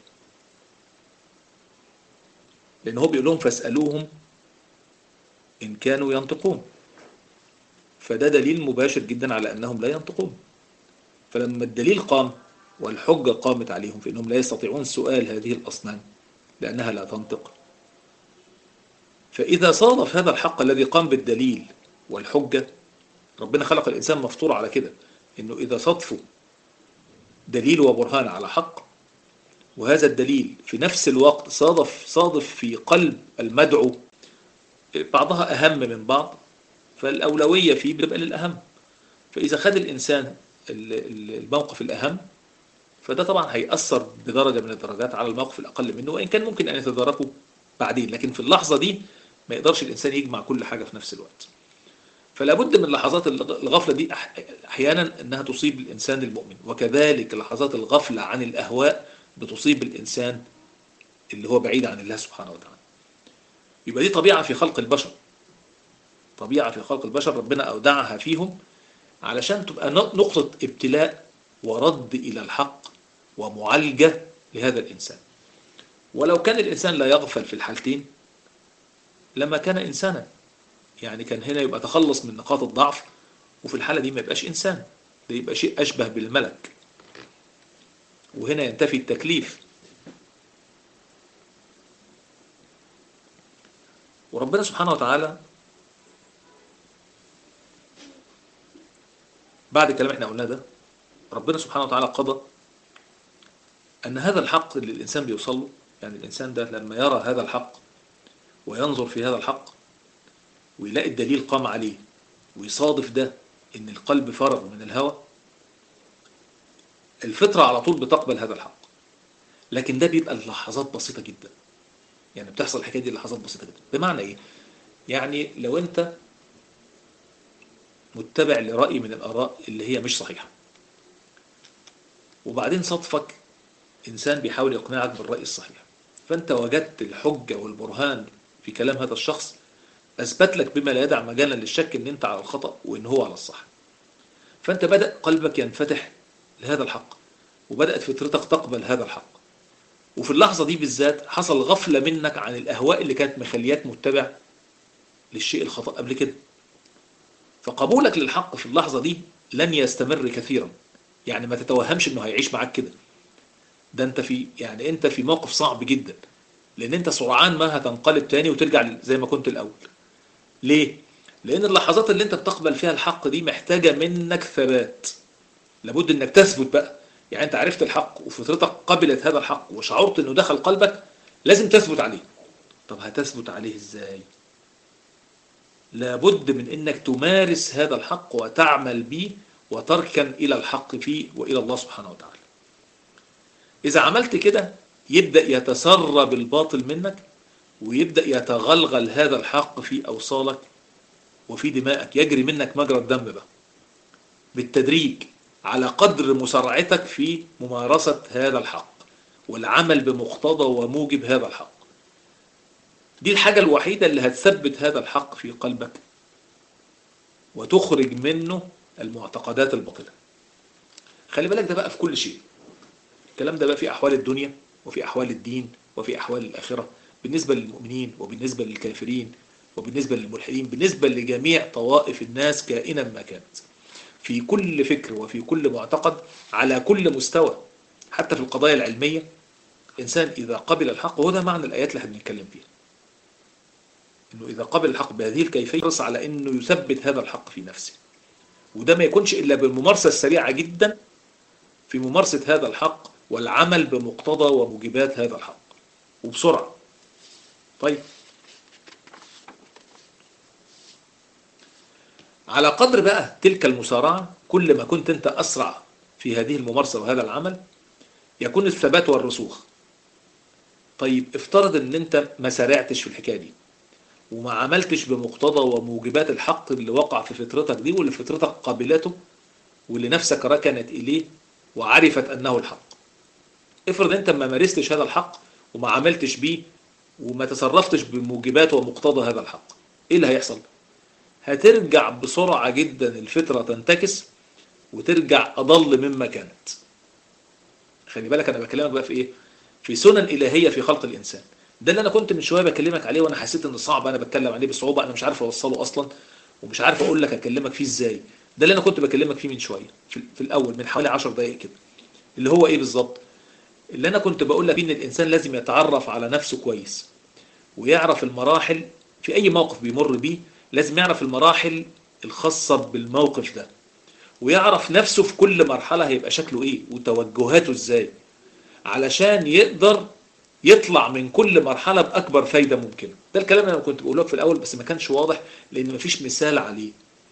لأن هو بيقول لهم فاسألوهم إن كانوا ينطقون فده دليل مباشر جدا على أنهم لا ينطقون فلما الدليل قام والحجة قامت عليهم في أنهم لا يستطيعون سؤال هذه الأصنام لأنها لا تنطق فإذا صادف هذا الحق الذي قام بالدليل والحجة ربنا خلق الإنسان مفطور على كده إنه إذا صدفوا دليل وبرهان على حق وهذا الدليل في نفس الوقت صادف صادف في قلب المدعو بعضها أهم من بعض فالأولوية فيه بتبقى للأهم فإذا خد الإنسان الموقف الأهم فده طبعا هيأثر بدرجة من الدرجات على الموقف الأقل منه وإن كان ممكن أن يتداركه بعدين لكن في اللحظة دي ما يقدرش الإنسان يجمع كل حاجة في نفس الوقت فلا بد من لحظات الغفلة دي أحيانا أنها تصيب الإنسان المؤمن وكذلك لحظات الغفلة عن الأهواء بتصيب الإنسان اللي هو بعيد عن الله سبحانه وتعالى يبقى دي طبيعة في خلق البشر طبيعة في خلق البشر ربنا أودعها فيهم علشان تبقى نقطة ابتلاء ورد إلى الحق ومعالجة لهذا الإنسان ولو كان الإنسان لا يغفل في الحالتين لما كان إنسانا يعني كان هنا يبقى تخلص من نقاط الضعف وفي الحالة دي ما يبقاش إنسان ده يبقى شيء أشبه بالملك وهنا ينتفي التكليف وربنا سبحانه وتعالى بعد الكلام احنا قلناه ده ربنا سبحانه وتعالى قضى أن هذا الحق اللي الإنسان بيوصل له يعني الإنسان ده لما يرى هذا الحق وينظر في هذا الحق ويلاقي الدليل قام عليه ويصادف ده ان القلب فرغ من الهوى الفطرة على طول بتقبل هذا الحق لكن ده بيبقى لحظات بسيطة جدا يعني بتحصل الحكاية دي لحظات بسيطة جدا بمعنى ايه يعني لو انت متبع لرأي من الآراء اللي هي مش صحيحة وبعدين صدفك إنسان بيحاول يقنعك بالرأي الصحيح فأنت وجدت الحجة والبرهان في كلام هذا الشخص أثبت لك بما لا يدع مجالا للشك أن أنت على الخطأ وأن هو على الصح فأنت بدأ قلبك ينفتح لهذا الحق وبدأت فطرتك تقبل هذا الحق وفي اللحظة دي بالذات حصل غفلة منك عن الأهواء اللي كانت مخلياك متبع للشيء الخطأ قبل كده فقبولك للحق في اللحظة دي لن يستمر كثيرا يعني ما تتوهمش انه هيعيش معاك كده ده انت في يعني انت في موقف صعب جدا لان انت سرعان ما هتنقلب تاني وترجع زي ما كنت الاول ليه لان اللحظات اللي انت بتقبل فيها الحق دي محتاجة منك ثبات لابد انك تثبت بقى يعني انت عرفت الحق وفطرتك قبلت هذا الحق وشعرت انه دخل قلبك لازم تثبت عليه طب هتثبت عليه ازاي لابد من انك تمارس هذا الحق وتعمل به وتركن الى الحق فيه والى الله سبحانه وتعالى اذا عملت كده يبدأ يتسرب الباطل منك ويبدأ يتغلغل هذا الحق في أوصالك وفي دمائك يجري منك مجرى الدم بقى بالتدريج على قدر مسارعتك في ممارسة هذا الحق والعمل بمقتضى وموجب هذا الحق دي الحاجة الوحيدة اللي هتثبت هذا الحق في قلبك وتخرج منه المعتقدات الباطلة خلي بالك ده بقى في كل شيء الكلام ده بقى في أحوال الدنيا وفي أحوال الدين وفي أحوال الآخرة بالنسبة للمؤمنين وبالنسبة للكافرين وبالنسبة للملحدين بالنسبة لجميع طوائف الناس كائنا ما كانت في كل فكر وفي كل معتقد على كل مستوى حتى في القضايا العلمية إنسان إذا قبل الحق وهذا معنى الآيات اللي احنا بنتكلم فيها إنه إذا قبل الحق بهذه الكيفية يحرص على إنه يثبت هذا الحق في نفسه وده ما يكونش إلا بالممارسة السريعة جدا في ممارسة هذا الحق والعمل بمقتضى وموجبات هذا الحق وبسرعة طيب على قدر بقى تلك المسارعة كل ما كنت انت أسرع في هذه الممارسة وهذا العمل يكون الثبات والرسوخ طيب افترض ان انت ما سارعتش في الحكاية دي وما عملتش بمقتضى وموجبات الحق اللي وقع في فطرتك دي واللي فطرتك قابلته واللي نفسك ركنت إليه وعرفت أنه الحق افرض انت ما مارستش هذا الحق وما عملتش بيه وما تصرفتش بموجبات ومقتضى هذا الحق ايه اللي هيحصل هترجع بسرعة جدا الفطرة تنتكس وترجع أضل مما كانت خلي بالك انا بكلمك بقى في ايه في سنن الهيه في خلق الانسان ده اللي انا كنت من شويه بكلمك عليه وانا حسيت ان صعب انا بتكلم عليه بصعوبه انا مش عارف اوصله اصلا ومش عارف اقول لك اكلمك فيه ازاي ده اللي انا كنت بكلمك فيه من شويه في, في الاول من حوالي 10 دقائق كده اللي هو ايه بالظبط اللي انا كنت بقول لك فيه ان الانسان لازم يتعرف على نفسه كويس ويعرف المراحل في اي موقف بيمر بيه لازم يعرف المراحل الخاصه بالموقف ده ويعرف نفسه في كل مرحله هيبقى شكله ايه وتوجهاته ازاي علشان يقدر يطلع من كل مرحله باكبر فايده ممكنه ده الكلام اللي انا كنت بقوله لك في الاول بس ما كانش واضح لان مفيش مثال عليه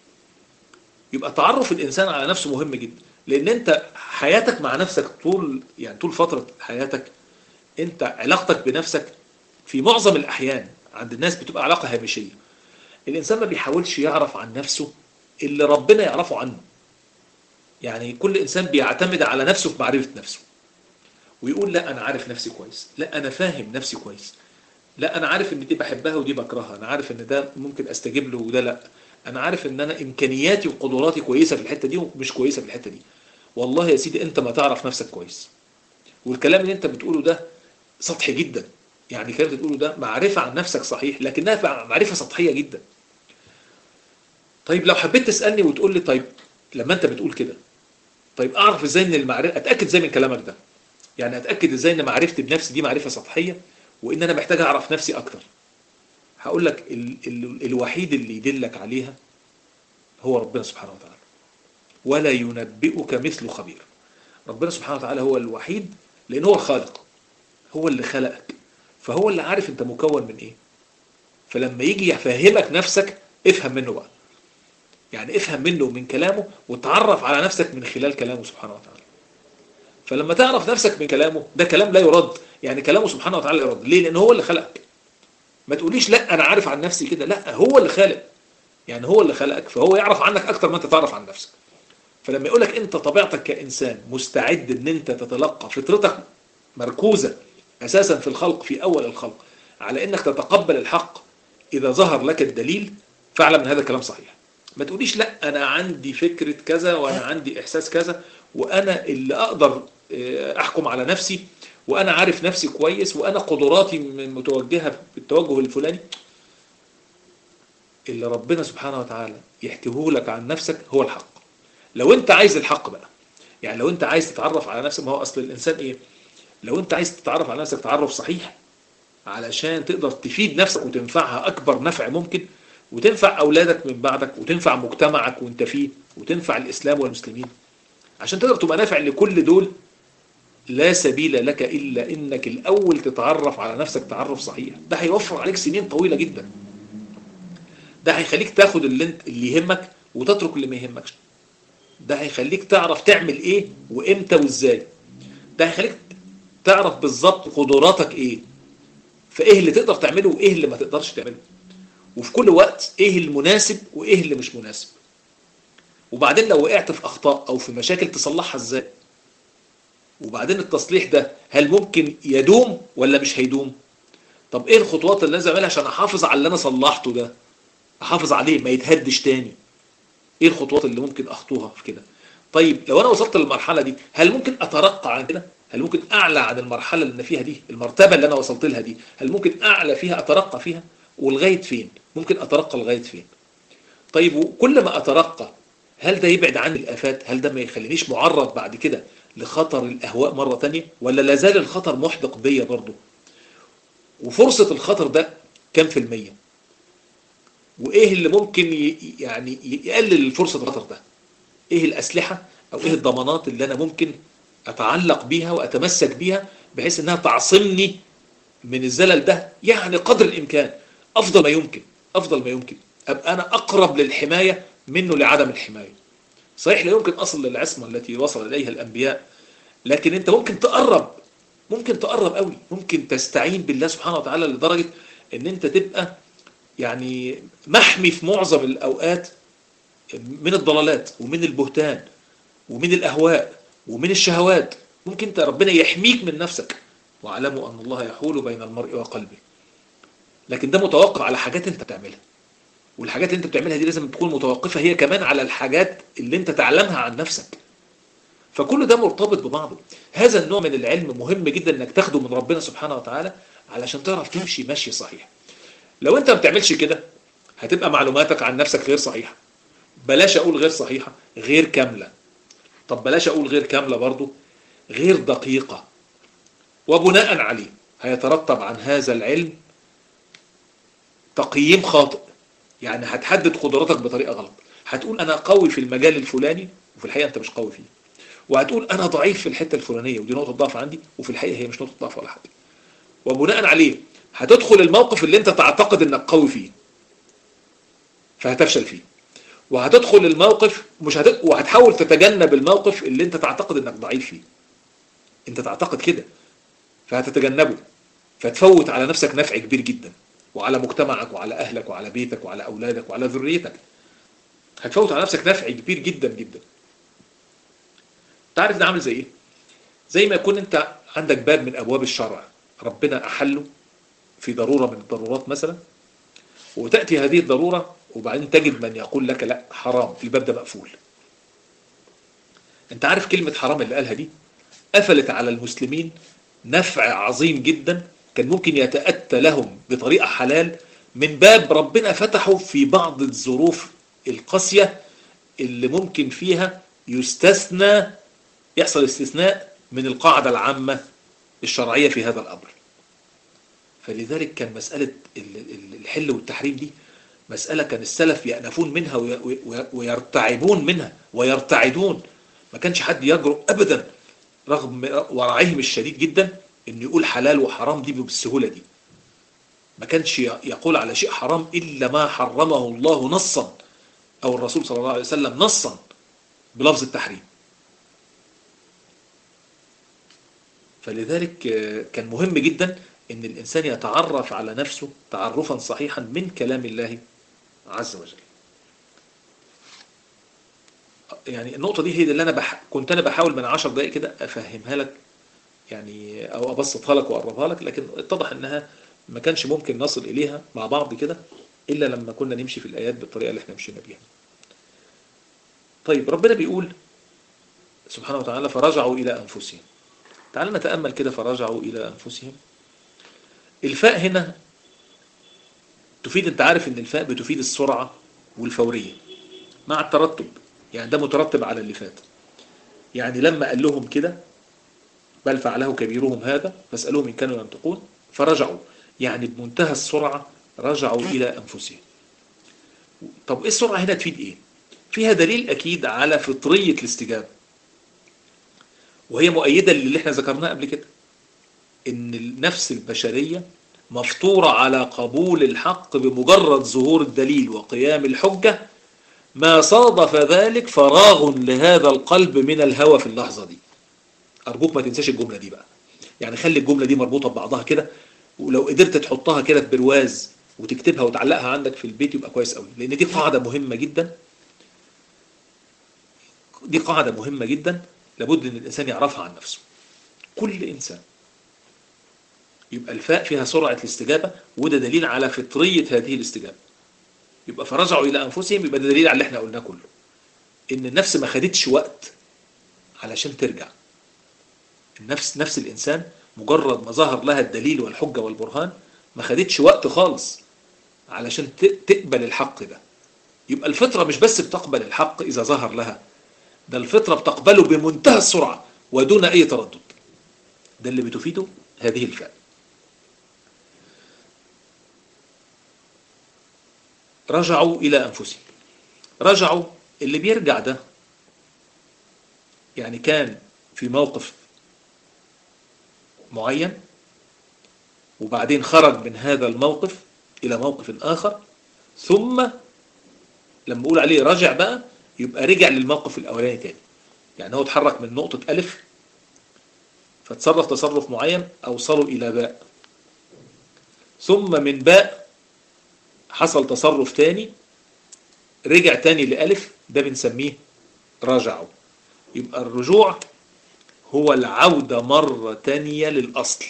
يبقى تعرف الانسان على نفسه مهم جدا لان انت حياتك مع نفسك طول يعني طول فتره حياتك انت علاقتك بنفسك في معظم الاحيان عند الناس بتبقى علاقه هامشيه الانسان ما بيحاولش يعرف عن نفسه اللي ربنا يعرفه عنه يعني كل انسان بيعتمد على نفسه في معرفه نفسه ويقول لا انا عارف نفسي كويس لا انا فاهم نفسي كويس لا انا عارف ان دي بحبها ودي بكرهها انا عارف ان ده ممكن استجيب له وده لا انا عارف ان انا امكانياتي وقدراتي كويسه في الحته دي ومش كويسه في الحته دي والله يا سيدي انت ما تعرف نفسك كويس والكلام اللي انت بتقوله ده سطحي جدا يعني الكلام اللي بتقوله ده معرفه عن نفسك صحيح لكنها معرفه سطحيه جدا طيب لو حبيت تسالني وتقول لي طيب لما انت بتقول كده طيب اعرف ازاي ان المعرفه اتاكد ازاي من كلامك ده يعني اتاكد ازاي ان معرفتي بنفسي دي معرفه سطحيه وان انا محتاج اعرف نفسي اكتر هقول لك ال ال الوحيد اللي يدلك عليها هو ربنا سبحانه وتعالى ولا ينبئك مثل خبير ربنا سبحانه وتعالى هو الوحيد لان هو الخالق هو اللي خلقك فهو اللي عارف انت مكون من ايه فلما يجي يفهمك نفسك افهم منه بقى يعني افهم منه ومن كلامه وتعرف على نفسك من خلال كلامه سبحانه وتعالى فلما تعرف نفسك من كلامه ده كلام لا يرد يعني كلامه سبحانه وتعالى يرد ليه لان هو اللي خلقك ما تقوليش لا انا عارف عن نفسي كده لا هو اللي خالق يعني هو اللي خلقك فهو يعرف عنك اكتر ما انت تعرف عن نفسك فلما يقول لك انت طبيعتك كانسان مستعد ان انت تتلقى فطرتك مركوزه اساسا في الخلق في اول الخلق على انك تتقبل الحق اذا ظهر لك الدليل فاعلم ان هذا الكلام صحيح ما تقوليش لا انا عندي فكره كذا وانا عندي احساس كذا وانا اللي اقدر احكم على نفسي وانا عارف نفسي كويس وانا قدراتي متوجهه بالتوجه الفلاني اللي ربنا سبحانه وتعالى يحكيه لك عن نفسك هو الحق لو انت عايز الحق بقى يعني لو انت عايز تتعرف على نفسك ما هو اصل الانسان ايه لو انت عايز تتعرف على نفسك تعرف صحيح علشان تقدر تفيد نفسك وتنفعها اكبر نفع ممكن وتنفع اولادك من بعدك وتنفع مجتمعك وانت فيه وتنفع الاسلام والمسلمين عشان تقدر تبقى نافع لكل دول لا سبيل لك الا انك الاول تتعرف على نفسك تعرف صحيح ده هيوفر عليك سنين طويله جدا ده هيخليك تاخد اللي انت اللي يهمك وتترك اللي ما يهمكش ده هيخليك تعرف تعمل ايه وامتى وازاي ده هيخليك تعرف بالظبط قدراتك ايه فايه اللي تقدر تعمله وايه اللي ما تقدرش تعمله وفي كل وقت ايه المناسب وايه اللي مش مناسب وبعدين لو وقعت في اخطاء او في مشاكل تصلحها ازاي وبعدين التصليح ده هل ممكن يدوم ولا مش هيدوم طب ايه الخطوات اللي لازم اعملها عشان احافظ على اللي انا صلحته ده احافظ عليه ما يتهدش تاني ايه الخطوات اللي ممكن اخطوها في كده طيب لو انا وصلت للمرحله دي هل ممكن اترقى عن كده هل ممكن اعلى عن المرحله اللي انا فيها دي المرتبه اللي انا وصلت لها دي هل ممكن اعلى فيها اترقى فيها ولغايه فين ممكن اترقى لغايه فين طيب وكل ما اترقى هل ده يبعد عني الافات هل ده ما يخلينيش معرض بعد كده لخطر الاهواء مره تانية ولا لازال الخطر محدق بيا برضه وفرصه الخطر ده كام في الميه وايه اللي ممكن يعني يقلل فرصه الخطر ده ايه الاسلحه او ايه الضمانات اللي انا ممكن اتعلق بيها واتمسك بيها بحيث انها تعصمني من الزلل ده يعني قدر الامكان افضل ما يمكن افضل ما يمكن ابقى انا اقرب للحمايه منه لعدم الحمايه صحيح لا يمكن اصل للعصمه التي وصل اليها الانبياء لكن انت ممكن تقرب ممكن تقرب قوي ممكن تستعين بالله سبحانه وتعالى لدرجه ان انت تبقى يعني محمي في معظم الاوقات من الضلالات ومن البهتان ومن الاهواء ومن الشهوات ممكن انت ربنا يحميك من نفسك واعلموا ان الله يحول بين المرء وقلبه لكن ده متوقف على حاجات انت بتعملها والحاجات اللي انت بتعملها دي لازم تكون متوقفه هي كمان على الحاجات اللي انت تعلمها عن نفسك فكل ده مرتبط ببعضه هذا النوع من العلم مهم جدا انك تاخده من ربنا سبحانه وتعالى علشان تعرف تمشي مشي صحيح لو انت ما بتعملش كده هتبقى معلوماتك عن نفسك غير صحيحة بلاش اقول غير صحيحة غير كاملة طب بلاش اقول غير كاملة برضو غير دقيقة وبناء عليه هيترتب عن هذا العلم تقييم خاطئ يعني هتحدد قدراتك بطريقة غلط هتقول انا قوي في المجال الفلاني وفي الحقيقة انت مش قوي فيه وهتقول انا ضعيف في الحتة الفلانية ودي نقطة ضعف عندي وفي الحقيقة هي مش نقطة ضعف ولا حاجة وبناء عليه هتدخل الموقف اللي انت تعتقد انك قوي فيه فهتفشل فيه وهتدخل الموقف مش هت... وهتحاول تتجنب الموقف اللي انت تعتقد انك ضعيف فيه انت تعتقد كده فهتتجنبه فتفوت على نفسك نفع كبير جدا وعلى مجتمعك وعلى اهلك وعلى بيتك وعلى اولادك وعلى ذريتك هتفوت على نفسك نفع كبير جدا جدا تعرف ده عامل زي ايه زي ما يكون انت عندك باب من ابواب الشرع ربنا احله في ضرورة من الضرورات مثلا وتأتي هذه الضرورة وبعدين تجد من يقول لك لا حرام الباب ده مقفول انت عارف كلمة حرام اللي قالها دي قفلت على المسلمين نفع عظيم جدا كان ممكن يتأتى لهم بطريقة حلال من باب ربنا فتحه في بعض الظروف القاسية اللي ممكن فيها يستثنى يحصل استثناء من القاعدة العامة الشرعية في هذا الأمر فلذلك كان مسألة الحل والتحريم دي مسألة كان السلف يأنفون منها ويرتعبون منها ويرتعدون ما كانش حد يجرؤ أبدا رغم ورعهم الشديد جدا انه يقول حلال وحرام دي بالسهولة دي ما كانش يقول على شيء حرام إلا ما حرمه الله نصا أو الرسول صلى الله عليه وسلم نصا بلفظ التحريم فلذلك كان مهم جدا ان الانسان يتعرف على نفسه تعرفا صحيحا من كلام الله عز وجل يعني النقطة دي هي اللي انا بح... كنت انا بحاول من عشر دقائق كده افهمها لك يعني او ابسطها لك واقربها لك لكن اتضح انها ما كانش ممكن نصل اليها مع بعض كده الا لما كنا نمشي في الايات بالطريقة اللي احنا مشينا بيها طيب ربنا بيقول سبحانه وتعالى فرجعوا الى انفسهم تعال نتأمل كده فرجعوا الى انفسهم الفاء هنا تفيد انت عارف ان الفاء بتفيد السرعة والفورية مع الترتب يعني ده مترتب على اللي فات يعني لما قال لهم كده بل فعله كبيرهم هذا فاسألوهم إن كانوا ينطقون فرجعوا يعني بمنتهى السرعة رجعوا إلى أنفسهم طب إيه السرعة هنا تفيد إيه فيها دليل أكيد على فطرية الاستجابة وهي مؤيدة للي احنا ذكرناه قبل كده ان النفس البشرية مفطورة على قبول الحق بمجرد ظهور الدليل وقيام الحجة ما صادف ذلك فراغ لهذا القلب من الهوى في اللحظة دي أرجوك ما تنساش الجملة دي بقى يعني خلي الجملة دي مربوطة ببعضها كده ولو قدرت تحطها كده في برواز وتكتبها وتعلقها عندك في البيت يبقى كويس قوي لأن دي قاعدة مهمة جدا دي قاعدة مهمة جدا لابد ان الانسان يعرفها عن نفسه كل انسان يبقى الفاء فيها سرعة الاستجابة وده دليل على فطرية هذه الاستجابة يبقى فرجعوا الى انفسهم يبقى ده دليل على اللي احنا قلناه كله ان النفس ما خدتش وقت علشان ترجع النفس نفس الانسان مجرد ما ظهر لها الدليل والحجة والبرهان ما خدتش وقت خالص علشان تقبل الحق ده يبقى الفطرة مش بس بتقبل الحق اذا ظهر لها ده الفطرة بتقبله بمنتهى السرعة ودون أي تردد ده اللي بتفيده هذه الفاء رجعوا إلى أنفسهم رجعوا اللي بيرجع ده يعني كان في موقف معين وبعدين خرج من هذا الموقف إلى موقف آخر ثم لما أقول عليه رجع بقى يبقى رجع للموقف الأولاني تاني يعني هو اتحرك من نقطة ألف فتصرف تصرف معين أوصله إلى باء ثم من باء حصل تصرف تاني رجع تاني لألف ده بنسميه رجعوا يبقى الرجوع هو العودة مرة تانية للأصل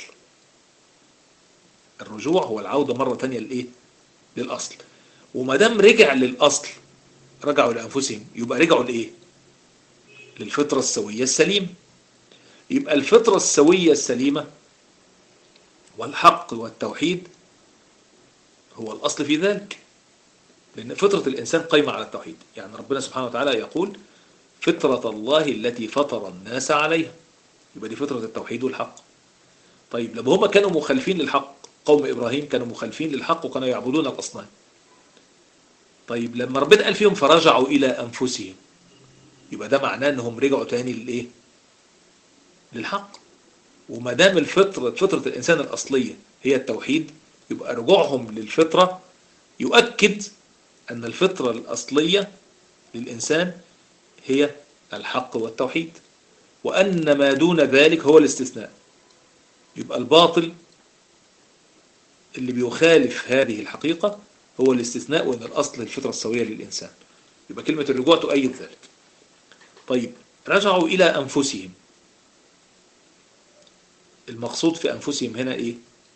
الرجوع هو العودة مرة تانية لإيه؟ للأصل وما دام رجع للأصل رجعوا لأنفسهم يبقى رجعوا لإيه للفطرة السوية السليمة يبقى الفطرة السوية السليمة والحق والتوحيد هو الأصل في ذلك لأن فطرة الإنسان قايمة على التوحيد يعني ربنا سبحانه وتعالى يقول فطرة الله التي فطر الناس عليها يبقى دي فطرة التوحيد والحق طيب لما هم كانوا مخالفين للحق قوم إبراهيم كانوا مخالفين للحق وكانوا يعبدون الأصنام طيب لما ربنا قال فيهم فرجعوا إلى أنفسهم يبقى ده معناه أنهم رجعوا تاني للإيه للحق وما دام الفطرة فطرة الإنسان الأصلية هي التوحيد يبقى رجوعهم للفطرة يؤكد أن الفطرة الأصلية للإنسان هي الحق والتوحيد وأن ما دون ذلك هو الاستثناء يبقى الباطل اللي بيخالف هذه الحقيقة هو الاستثناء وأن الأصل الفطرة السوية للإنسان يبقى كلمة الرجوع تؤيد ذلك طيب رجعوا إلى أنفسهم المقصود في أنفسهم هنا إيه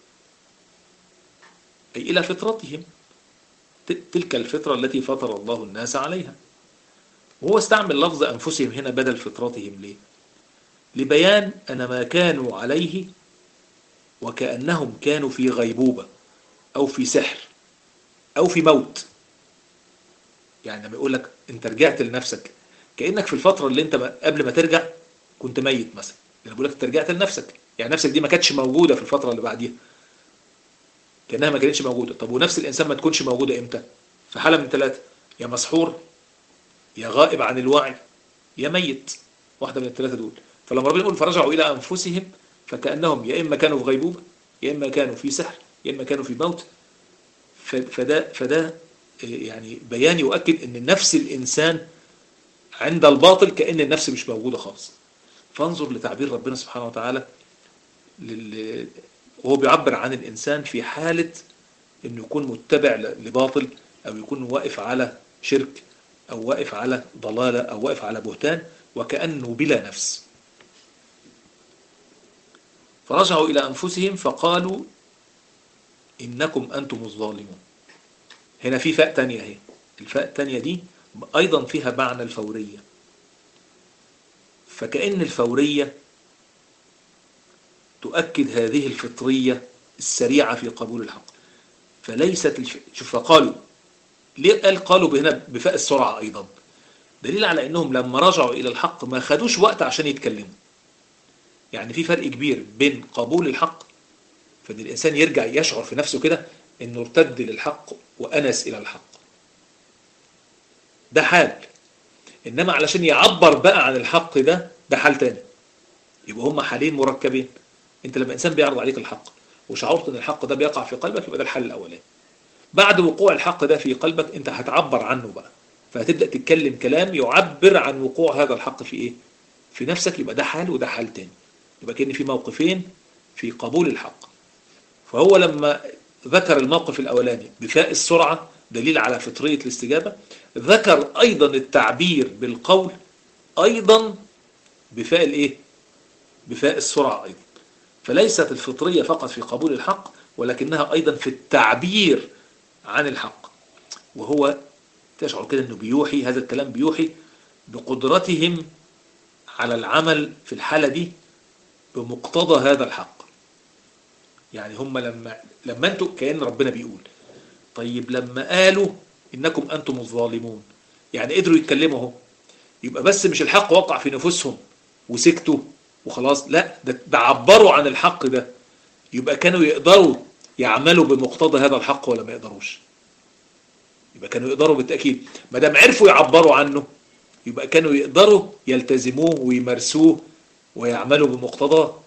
أي إلى فطرتهم تلك الفطرة التي فطر الله الناس عليها وهو استعمل لفظ أنفسهم هنا بدل فطرتهم ليه لبيان أن ما كانوا عليه وكأنهم كانوا في غيبوبة أو في سحر أو في موت يعني لما يقول لك أنت رجعت لنفسك كأنك في الفترة اللي أنت قبل ما ترجع كنت ميت مثلا يعني بيقول لك أنت رجعت لنفسك يعني نفسك دي ما كانتش موجودة في الفترة اللي بعديها كأنها ما كانتش موجودة طب ونفس الإنسان ما تكونش موجودة إمتى في حالة من ثلاثة يا مسحور يا غائب عن الوعي يا ميت واحدة من الثلاثة دول فلما ربنا يقول فرجعوا إلى أنفسهم فكأنهم يا إما كانوا في غيبوبة يا إما كانوا في سحر يا إما كانوا في موت فده, فده يعني بيان يؤكد أن نفس الإنسان عند الباطل كأن النفس مش موجودة خالص فانظر لتعبير ربنا سبحانه وتعالى لل... وهو بيعبر عن الإنسان في حالة أنه يكون متبع لباطل أو يكون واقف على شرك أو واقف على ضلالة أو واقف على بهتان وكأنه بلا نفس فرجعوا إلى أنفسهم فقالوا إنكم أنتم الظالمون هنا في فاء تانية اهي الفاء التانية دي أيضا فيها معنى الفورية فكأن الفورية تؤكد هذه الفطرية السريعة في قبول الحق فليست الف... شوف فقالوا ليه قال قالوا هنا بفاء السرعة أيضا دليل على أنهم لما رجعوا إلى الحق ما خدوش وقت عشان يتكلموا يعني في فرق كبير بين قبول الحق فان الانسان يرجع يشعر في نفسه كده انه ارتد للحق وانس الى الحق ده حال انما علشان يعبر بقى عن الحق ده ده حال تاني يبقى هما حالين مركبين انت لما انسان بيعرض عليك الحق وشعرت ان الحق ده بيقع في قلبك يبقى ده الحل الاولاني بعد وقوع الحق ده في قلبك انت هتعبر عنه بقى فهتبدا تتكلم كلام يعبر عن وقوع هذا الحق في ايه في نفسك يبقى ده حال وده حال تاني يبقى كأن في موقفين في قبول الحق فهو لما ذكر الموقف الأولاني بفاء السرعة دليل على فطرية الاستجابة ذكر أيضا التعبير بالقول أيضا بفاء الإيه؟ بفاء السرعة أيضا فليست الفطرية فقط في قبول الحق ولكنها أيضا في التعبير عن الحق وهو تشعر كده أنه بيوحي هذا الكلام بيوحي بقدرتهم على العمل في الحالة دي بمقتضى هذا الحق يعني هم لما لما انتوا كأن ربنا بيقول طيب لما قالوا انكم انتم الظالمون يعني قدروا يتكلموا اهو يبقى بس مش الحق وقع في نفوسهم وسكتوا وخلاص لا ده, ده عبروا عن الحق ده يبقى كانوا يقدروا يعملوا بمقتضى هذا الحق ولا ما يقدروش يبقى كانوا يقدروا بالتأكيد ما دام عرفوا يعبروا عنه يبقى كانوا يقدروا يلتزموه ويمارسوه ويعملوا بمقتضاه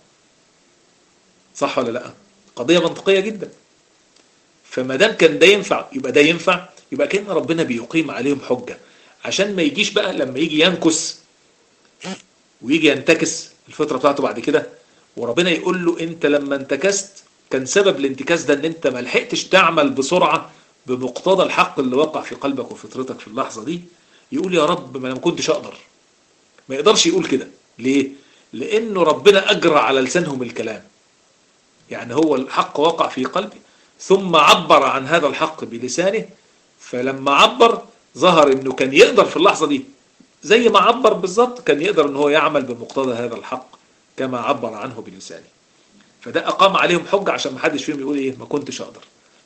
صح ولا لا قضية منطقية جدا فما دام كان ده ينفع يبقى ده ينفع يبقى كان ربنا بيقيم عليهم حجة عشان ما يجيش بقى لما يجي ينكس ويجي ينتكس الفترة بتاعته بعد كده وربنا يقول له انت لما انتكست كان سبب الانتكاس ده ان انت ما لحقتش تعمل بسرعة بمقتضى الحق اللي وقع في قلبك وفطرتك في اللحظة دي يقول يا رب ما انا ما كنتش اقدر ما يقدرش يقول كده ليه لانه ربنا اجرى على لسانهم الكلام يعني هو الحق وقع في قلبي ثم عبر عن هذا الحق بلسانه فلما عبر ظهر انه كان يقدر في اللحظة دي زي ما عبر بالظبط كان يقدر ان هو يعمل بمقتضى هذا الحق كما عبر عنه بلسانه فده اقام عليهم حجه عشان ما حدش فيهم يقول ايه ما كنتش اقدر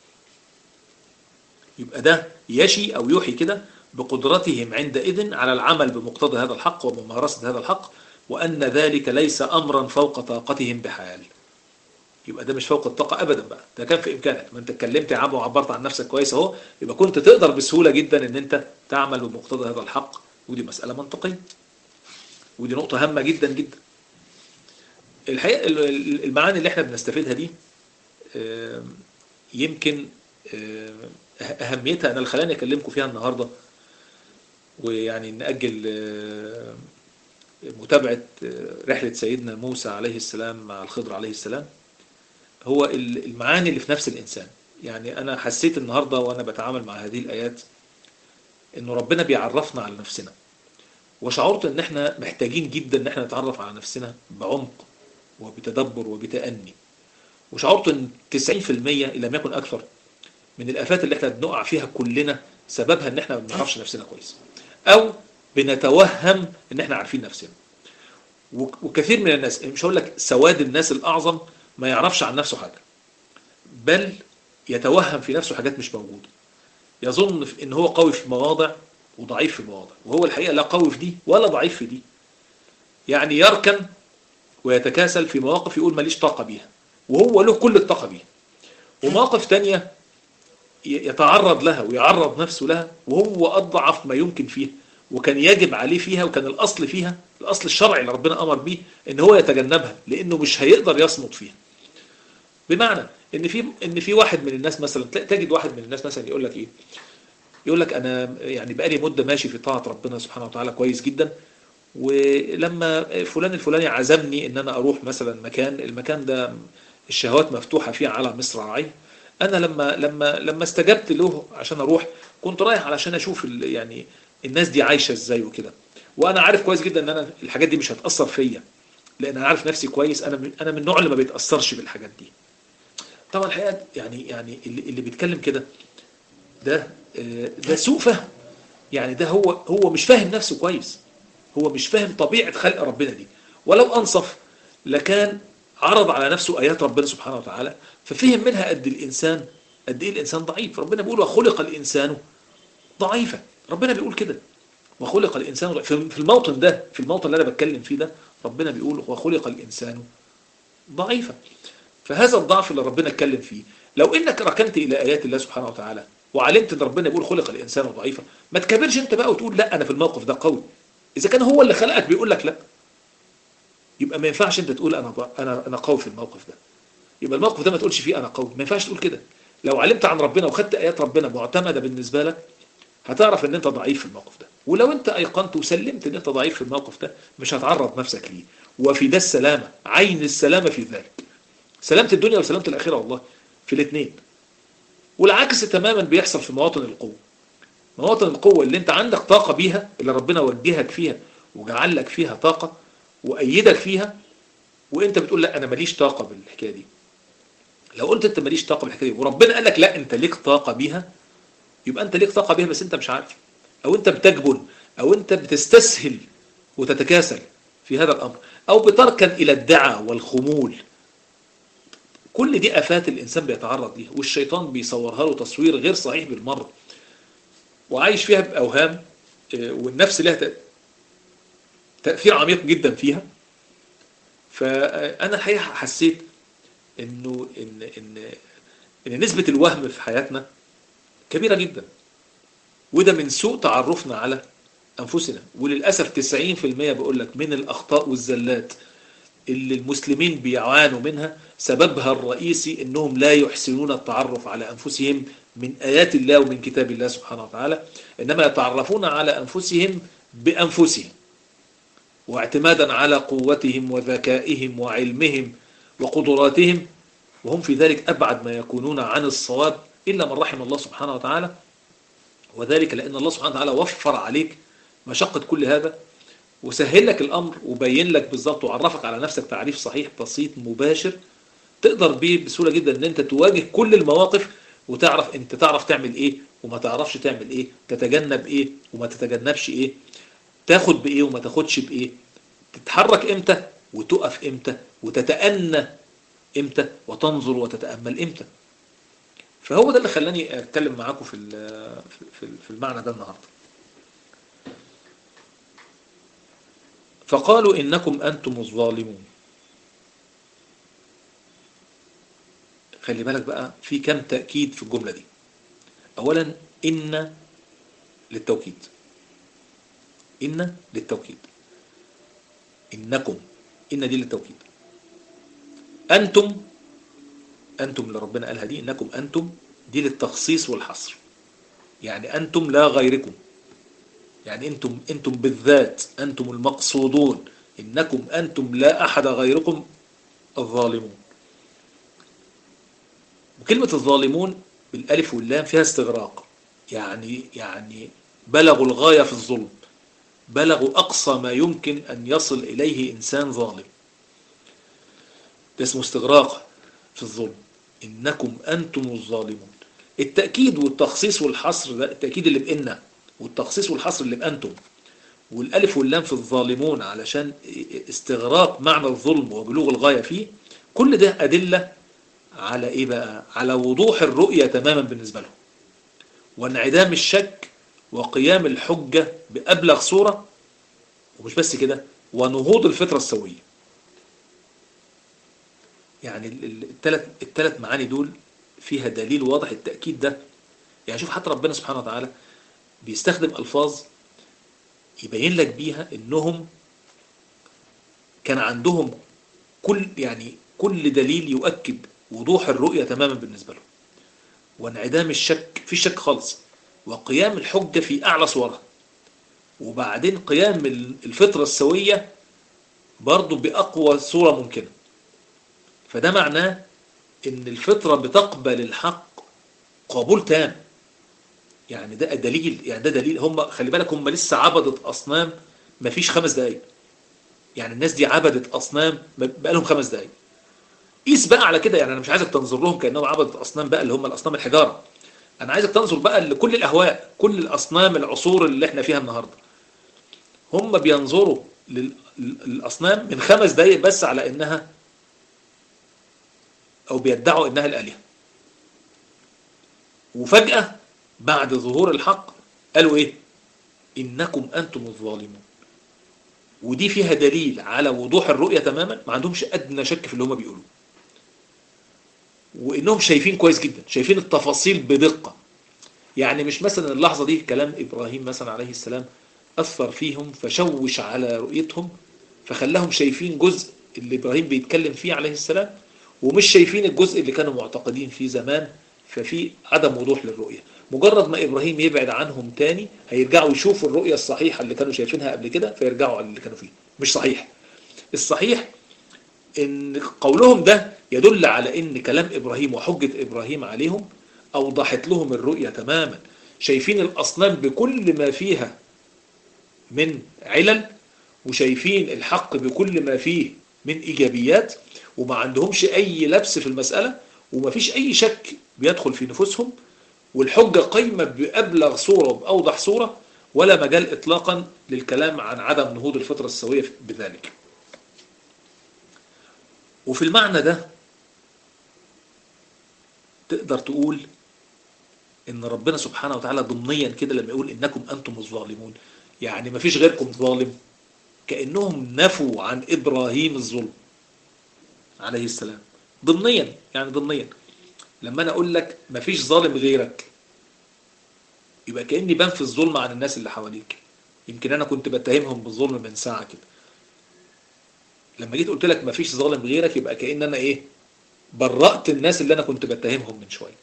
يبقى ده يشي او يوحي كده بقدرتهم عندئذ على العمل بمقتضى هذا الحق وممارسه هذا الحق وان ذلك ليس امرا فوق طاقتهم بحال يبقى ده مش فوق الطاقه ابدا بقى ده كان في امكانك ما انت اتكلمت يا عم وعبرت عن نفسك كويس اهو يبقى كنت تقدر بسهوله جدا ان انت تعمل بمقتضى هذا الحق ودي مساله منطقيه ودي نقطه هامه جدا جدا الحقيقه المعاني اللي احنا بنستفيدها دي يمكن اهميتها انا اللي خلاني اكلمكم فيها النهارده ويعني ناجل متابعه رحله سيدنا موسى عليه السلام مع الخضر عليه السلام هو المعاني اللي في نفس الانسان يعني انا حسيت النهارده وانا بتعامل مع هذه الايات انه ربنا بيعرفنا على نفسنا وشعرت ان احنا محتاجين جدا ان احنا نتعرف على نفسنا بعمق وبتدبر وبتأني وشعرت ان 90% ان لم يكن اكثر من الافات اللي احنا بنقع فيها كلنا سببها ان احنا ما بنعرفش نفسنا كويس او بنتوهم ان احنا عارفين نفسنا وكثير من الناس مش هقول لك سواد الناس الاعظم ما يعرفش عن نفسه حاجه بل يتوهم في نفسه حاجات مش موجوده يظن ان هو قوي في مواضع وضعيف في مواضع وهو الحقيقه لا قوي في دي ولا ضعيف في دي يعني يركن ويتكاسل في مواقف يقول ماليش طاقه بيها وهو له كل الطاقه بيها ومواقف تانية يتعرض لها ويعرض نفسه لها وهو اضعف ما يمكن فيها وكان يجب عليه فيها وكان الاصل فيها الاصل الشرعي اللي ربنا امر بيه ان هو يتجنبها لانه مش هيقدر يصمد فيها بمعنى ان في ان في واحد من الناس مثلا تجد واحد من الناس مثلا يقول لك ايه يقول لك انا يعني بقالي مده ماشي في طاعه ربنا سبحانه وتعالى كويس جدا ولما فلان الفلاني عزمني ان انا اروح مثلا مكان المكان ده الشهوات مفتوحه فيه على مصراعي انا لما لما لما استجبت له عشان اروح كنت رايح علشان اشوف يعني الناس دي عايشه ازاي وكده وانا عارف كويس جدا ان انا الحاجات دي مش هتاثر فيا لان انا عارف نفسي كويس انا من انا من النوع اللي ما بيتاثرش بالحاجات دي طبعا الحقيقه يعني يعني اللي, اللي بيتكلم كده ده ده سوء فهم يعني ده هو هو مش فاهم نفسه كويس هو مش فاهم طبيعه خلق ربنا دي ولو انصف لكان عرض على نفسه ايات ربنا سبحانه وتعالى ففهم منها قد الانسان قد ايه الانسان ضعيف ربنا بيقول وخلق الانسان ضعيفا ربنا بيقول كده وخلق الانسان في الموطن ده في الموطن اللي انا بتكلم فيه ده ربنا بيقول وخلق الانسان ضعيفا فهذا الضعف اللي ربنا اتكلم فيه لو انك ركنت الى ايات الله سبحانه وتعالى وعلمت ان ربنا بيقول خلق الانسان ضعيفا ما تكبرش انت بقى وتقول لا انا في الموقف ده قوي اذا كان هو اللي خلقك بيقول لك لا يبقى ما ينفعش انت تقول انا انا انا قوي في الموقف ده يبقى الموقف ده ما تقولش فيه انا قوي ما ينفعش تقول كده لو علمت عن ربنا وخدت ايات ربنا معتمده بالنسبه لك هتعرف ان انت ضعيف في الموقف ده ولو انت ايقنت وسلمت ان انت ضعيف في الموقف ده مش هتعرض نفسك ليه وفي ده السلامه عين السلامه في ذلك سلامه الدنيا وسلامه الاخره والله في الاثنين والعكس تماما بيحصل في مواطن القوه مواطن القوه اللي انت عندك طاقه بيها اللي ربنا وجهك فيها وجعل لك فيها طاقه وايدك فيها وانت بتقول لا انا ماليش طاقه بالحكايه دي لو قلت انت ماليش طاقه بالحكايه دي وربنا قال لك لا انت ليك طاقه بيها يبقى انت ليك طاقه بيها بس انت مش عارف او انت بتجبن او انت بتستسهل وتتكاسل في هذا الامر او بتركن الى الدعى والخمول كل دي افات الانسان بيتعرض ليها والشيطان بيصورها له تصوير غير صحيح بالمره وعايش فيها باوهام والنفس لها تاثير عميق جدا فيها فانا الحقيقه حسيت انه ان ان ان نسبه الوهم في حياتنا كبيره جدا وده من سوء تعرفنا على انفسنا وللاسف 90% بقول لك من الاخطاء والزلات اللي المسلمين بيعانوا منها سببها الرئيسي انهم لا يحسنون التعرف على انفسهم من ايات الله ومن كتاب الله سبحانه وتعالى انما يتعرفون على انفسهم بانفسهم واعتمادا على قوتهم وذكائهم وعلمهم وقدراتهم وهم في ذلك ابعد ما يكونون عن الصواب الا من رحم الله سبحانه وتعالى وذلك لان الله سبحانه وتعالى وفر عليك مشقه كل هذا وسهل لك الامر وبين لك بالظبط وعرفك على نفسك تعريف صحيح بسيط مباشر تقدر بيه بسهوله جدا ان انت تواجه كل المواقف وتعرف انت تعرف تعمل ايه وما تعرفش تعمل ايه تتجنب ايه وما تتجنبش ايه تاخد بايه وما تاخدش بايه تتحرك امتى وتقف امتى وتتأنى امتى وتنظر وتتأمل امتى فهو ده اللي خلاني اتكلم معاكم في في في المعنى ده النهارده فقالوا انكم انتم الظالمون خلي بالك بقى في كم تأكيد في الجملة دي اولا ان للتوكيد ان للتوكيد انكم ان دي للتوكيد انتم انتم اللي ربنا قالها دي انكم انتم دي للتخصيص والحصر يعني انتم لا غيركم يعني انتم انتم بالذات انتم المقصودون انكم انتم لا احد غيركم الظالمون وكلمة الظالمون بالالف واللام فيها استغراق يعني يعني بلغوا الغاية في الظلم بلغوا أقصى ما يمكن أن يصل إليه إنسان ظالم ده اسمه استغراق في الظلم إنكم أنتم الظالمون التأكيد والتخصيص والحصر ده التأكيد اللي بإن والتخصيص والحصر اللي بأنتم والألف واللام في الظالمون علشان استغراق معنى الظلم وبلوغ الغاية فيه كل ده أدلة على إيه بقى على وضوح الرؤية تماما بالنسبة لهم وانعدام الشك وقيام الحجة بأبلغ صورة ومش بس كده ونهوض الفطرة السوية يعني الثلاث الثلاث معاني دول فيها دليل واضح التأكيد ده يعني شوف حتى ربنا سبحانه وتعالى بيستخدم ألفاظ يبين لك بيها إنهم كان عندهم كل يعني كل دليل يؤكد وضوح الرؤية تماما بالنسبة لهم وانعدام الشك في شك خالص وقيام الحجة في أعلى صورها وبعدين قيام الفطرة السوية برضو بأقوى صورة ممكنة فده معناه ان الفطرة بتقبل الحق قبول تام يعني ده دليل يعني ده دليل هم خلي بالك هم لسه عبدت أصنام ما فيش خمس دقايق يعني الناس دي عبدت أصنام بقى لهم خمس دقايق قيس بقى على كده يعني أنا مش عايزك تنظر لهم كأنهم عبدت أصنام بقى اللي هم الأصنام الحجارة انا عايزك تنظر بقى لكل الاهواء كل الاصنام العصور اللي احنا فيها النهارده هم بينظروا للاصنام من خمس دقايق بس على انها او بيدعوا انها الالهه وفجاه بعد ظهور الحق قالوا ايه انكم انتم الظالمون ودي فيها دليل على وضوح الرؤيه تماما ما عندهمش ادنى شك في اللي هم بيقولوه وانهم شايفين كويس جدا شايفين التفاصيل بدقة يعني مش مثلا اللحظة دي كلام ابراهيم مثلا عليه السلام اثر فيهم فشوش على رؤيتهم فخلاهم شايفين جزء اللي ابراهيم بيتكلم فيه عليه السلام ومش شايفين الجزء اللي كانوا معتقدين فيه زمان ففي عدم وضوح للرؤية مجرد ما ابراهيم يبعد عنهم تاني هيرجعوا يشوفوا الرؤية الصحيحة اللي كانوا شايفينها قبل كده فيرجعوا على اللي كانوا فيه مش صحيح الصحيح ان قولهم ده يدل على ان كلام ابراهيم وحجة ابراهيم عليهم اوضحت لهم الرؤية تماما شايفين الاصنام بكل ما فيها من علل وشايفين الحق بكل ما فيه من ايجابيات وما عندهمش اي لبس في المسألة وما فيش اي شك بيدخل في نفوسهم والحجة قايمة بأبلغ صورة وبأوضح صورة ولا مجال إطلاقا للكلام عن عدم نهوض الفطرة السوية بذلك وفي المعنى ده تقدر تقول ان ربنا سبحانه وتعالى ضمنيا كده لما يقول انكم انتم الظالمون يعني ما فيش غيركم ظالم كأنهم نفوا عن ابراهيم الظلم عليه السلام ضمنيا يعني ضمنيا لما انا اقول لك ما فيش ظالم غيرك يبقى كأني بنفي الظلم عن الناس اللي حواليك يمكن انا كنت بتهمهم بالظلم من ساعة كده لما جيت قلت لك ما فيش ظالم غيرك يبقى كأن انا ايه برأت الناس اللي انا كنت بتهمهم من شوية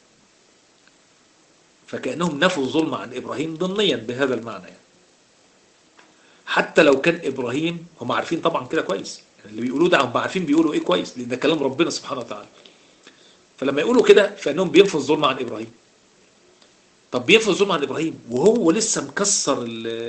فكأنهم نفوا الظلم عن ابراهيم ضمنيا بهذا المعنى يعني. حتى لو كان ابراهيم هم عارفين طبعا كده كويس يعني اللي بيقولوه ده هم عارفين بيقولوا ايه كويس لان ده كلام ربنا سبحانه وتعالى فلما يقولوا كده فانهم بينفوا الظلم عن ابراهيم طب بينفوا الظلم عن ابراهيم وهو لسه مكسر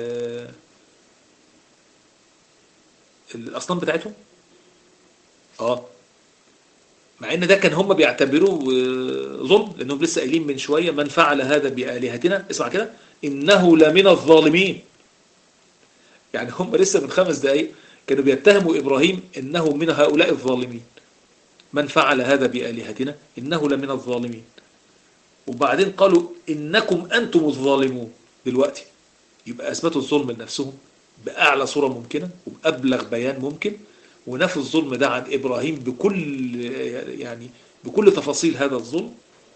الاصنام بتاعتهم اه مع ان ده كان هم بيعتبروه ظلم لانهم لسه قايلين من شويه من فعل هذا بالهتنا اسمع كده انه لمن الظالمين يعني هم لسه من خمس دقايق كانوا بيتهموا إبراهيم إنه من هؤلاء الظالمين من فعل هذا بآلهتنا إنه لمن الظالمين وبعدين قالوا إنكم أنتم الظالمون دلوقتي يبقى أثبتوا الظلم لنفسهم بأعلى صورة ممكنة وبأبلغ بيان ممكن ونفوا الظلم ده عن إبراهيم بكل يعني بكل تفاصيل هذا الظلم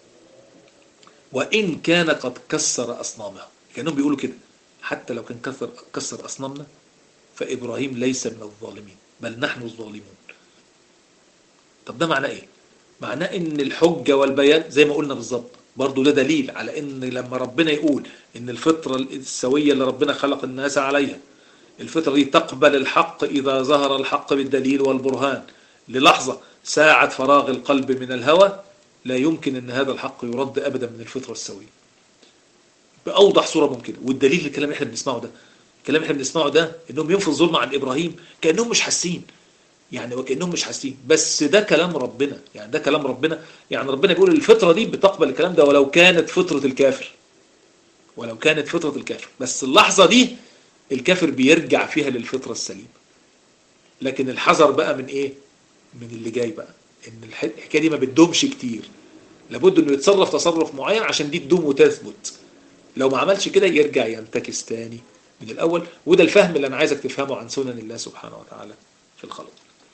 وإن كان قد كسر أصنامه كانوا بيقولوا كده حتى لو كان كسر كسر أصنامنا فإبراهيم ليس من الظالمين بل نحن الظالمون طب ده معناه إيه؟ معناه إن الحجة والبيان زي ما قلنا بالظبط برضو ده دليل على إن لما ربنا يقول إن الفطرة السوية اللي ربنا خلق الناس عليها الفطرة دي تقبل الحق إذا ظهر الحق بالدليل والبرهان للحظة ساعة فراغ القلب من الهوى لا يمكن أن هذا الحق يرد أبدا من الفطرة السوية بأوضح صورة ممكنة والدليل للكلام اللي احنا بنسمعه ده الكلام اللي احنا بنسمعه ده انهم ينفوا الظلم عن ابراهيم كانهم مش حاسين يعني وكانهم مش حاسين بس ده كلام ربنا يعني ده كلام ربنا يعني ربنا بيقول الفطره دي بتقبل الكلام ده ولو كانت فطره الكافر ولو كانت فطره الكافر بس اللحظه دي الكافر بيرجع فيها للفطره السليمه لكن الحذر بقى من ايه من اللي جاي بقى ان الحكايه دي ما بتدومش كتير لابد انه يتصرف تصرف معين عشان دي تدوم وتثبت لو ما عملش كده يرجع ينتكس تاني من الأول وده الفهم اللي أنا عايزك تفهمه عن سنن الله سبحانه وتعالى في الخلق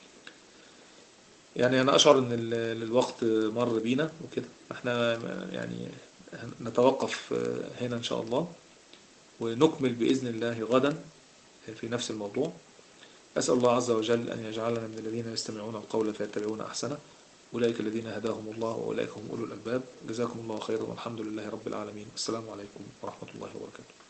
يعني أنا أشعر أن الوقت مر بينا وكده احنا يعني نتوقف هنا إن شاء الله ونكمل بإذن الله غدا في نفس الموضوع أسأل الله عز وجل أن يجعلنا من الذين يستمعون القول فيتبعون أحسنه أولئك الذين هداهم الله وأولئك هم أولو الألباب جزاكم الله خيرا والحمد لله رب العالمين والسلام عليكم ورحمة الله وبركاته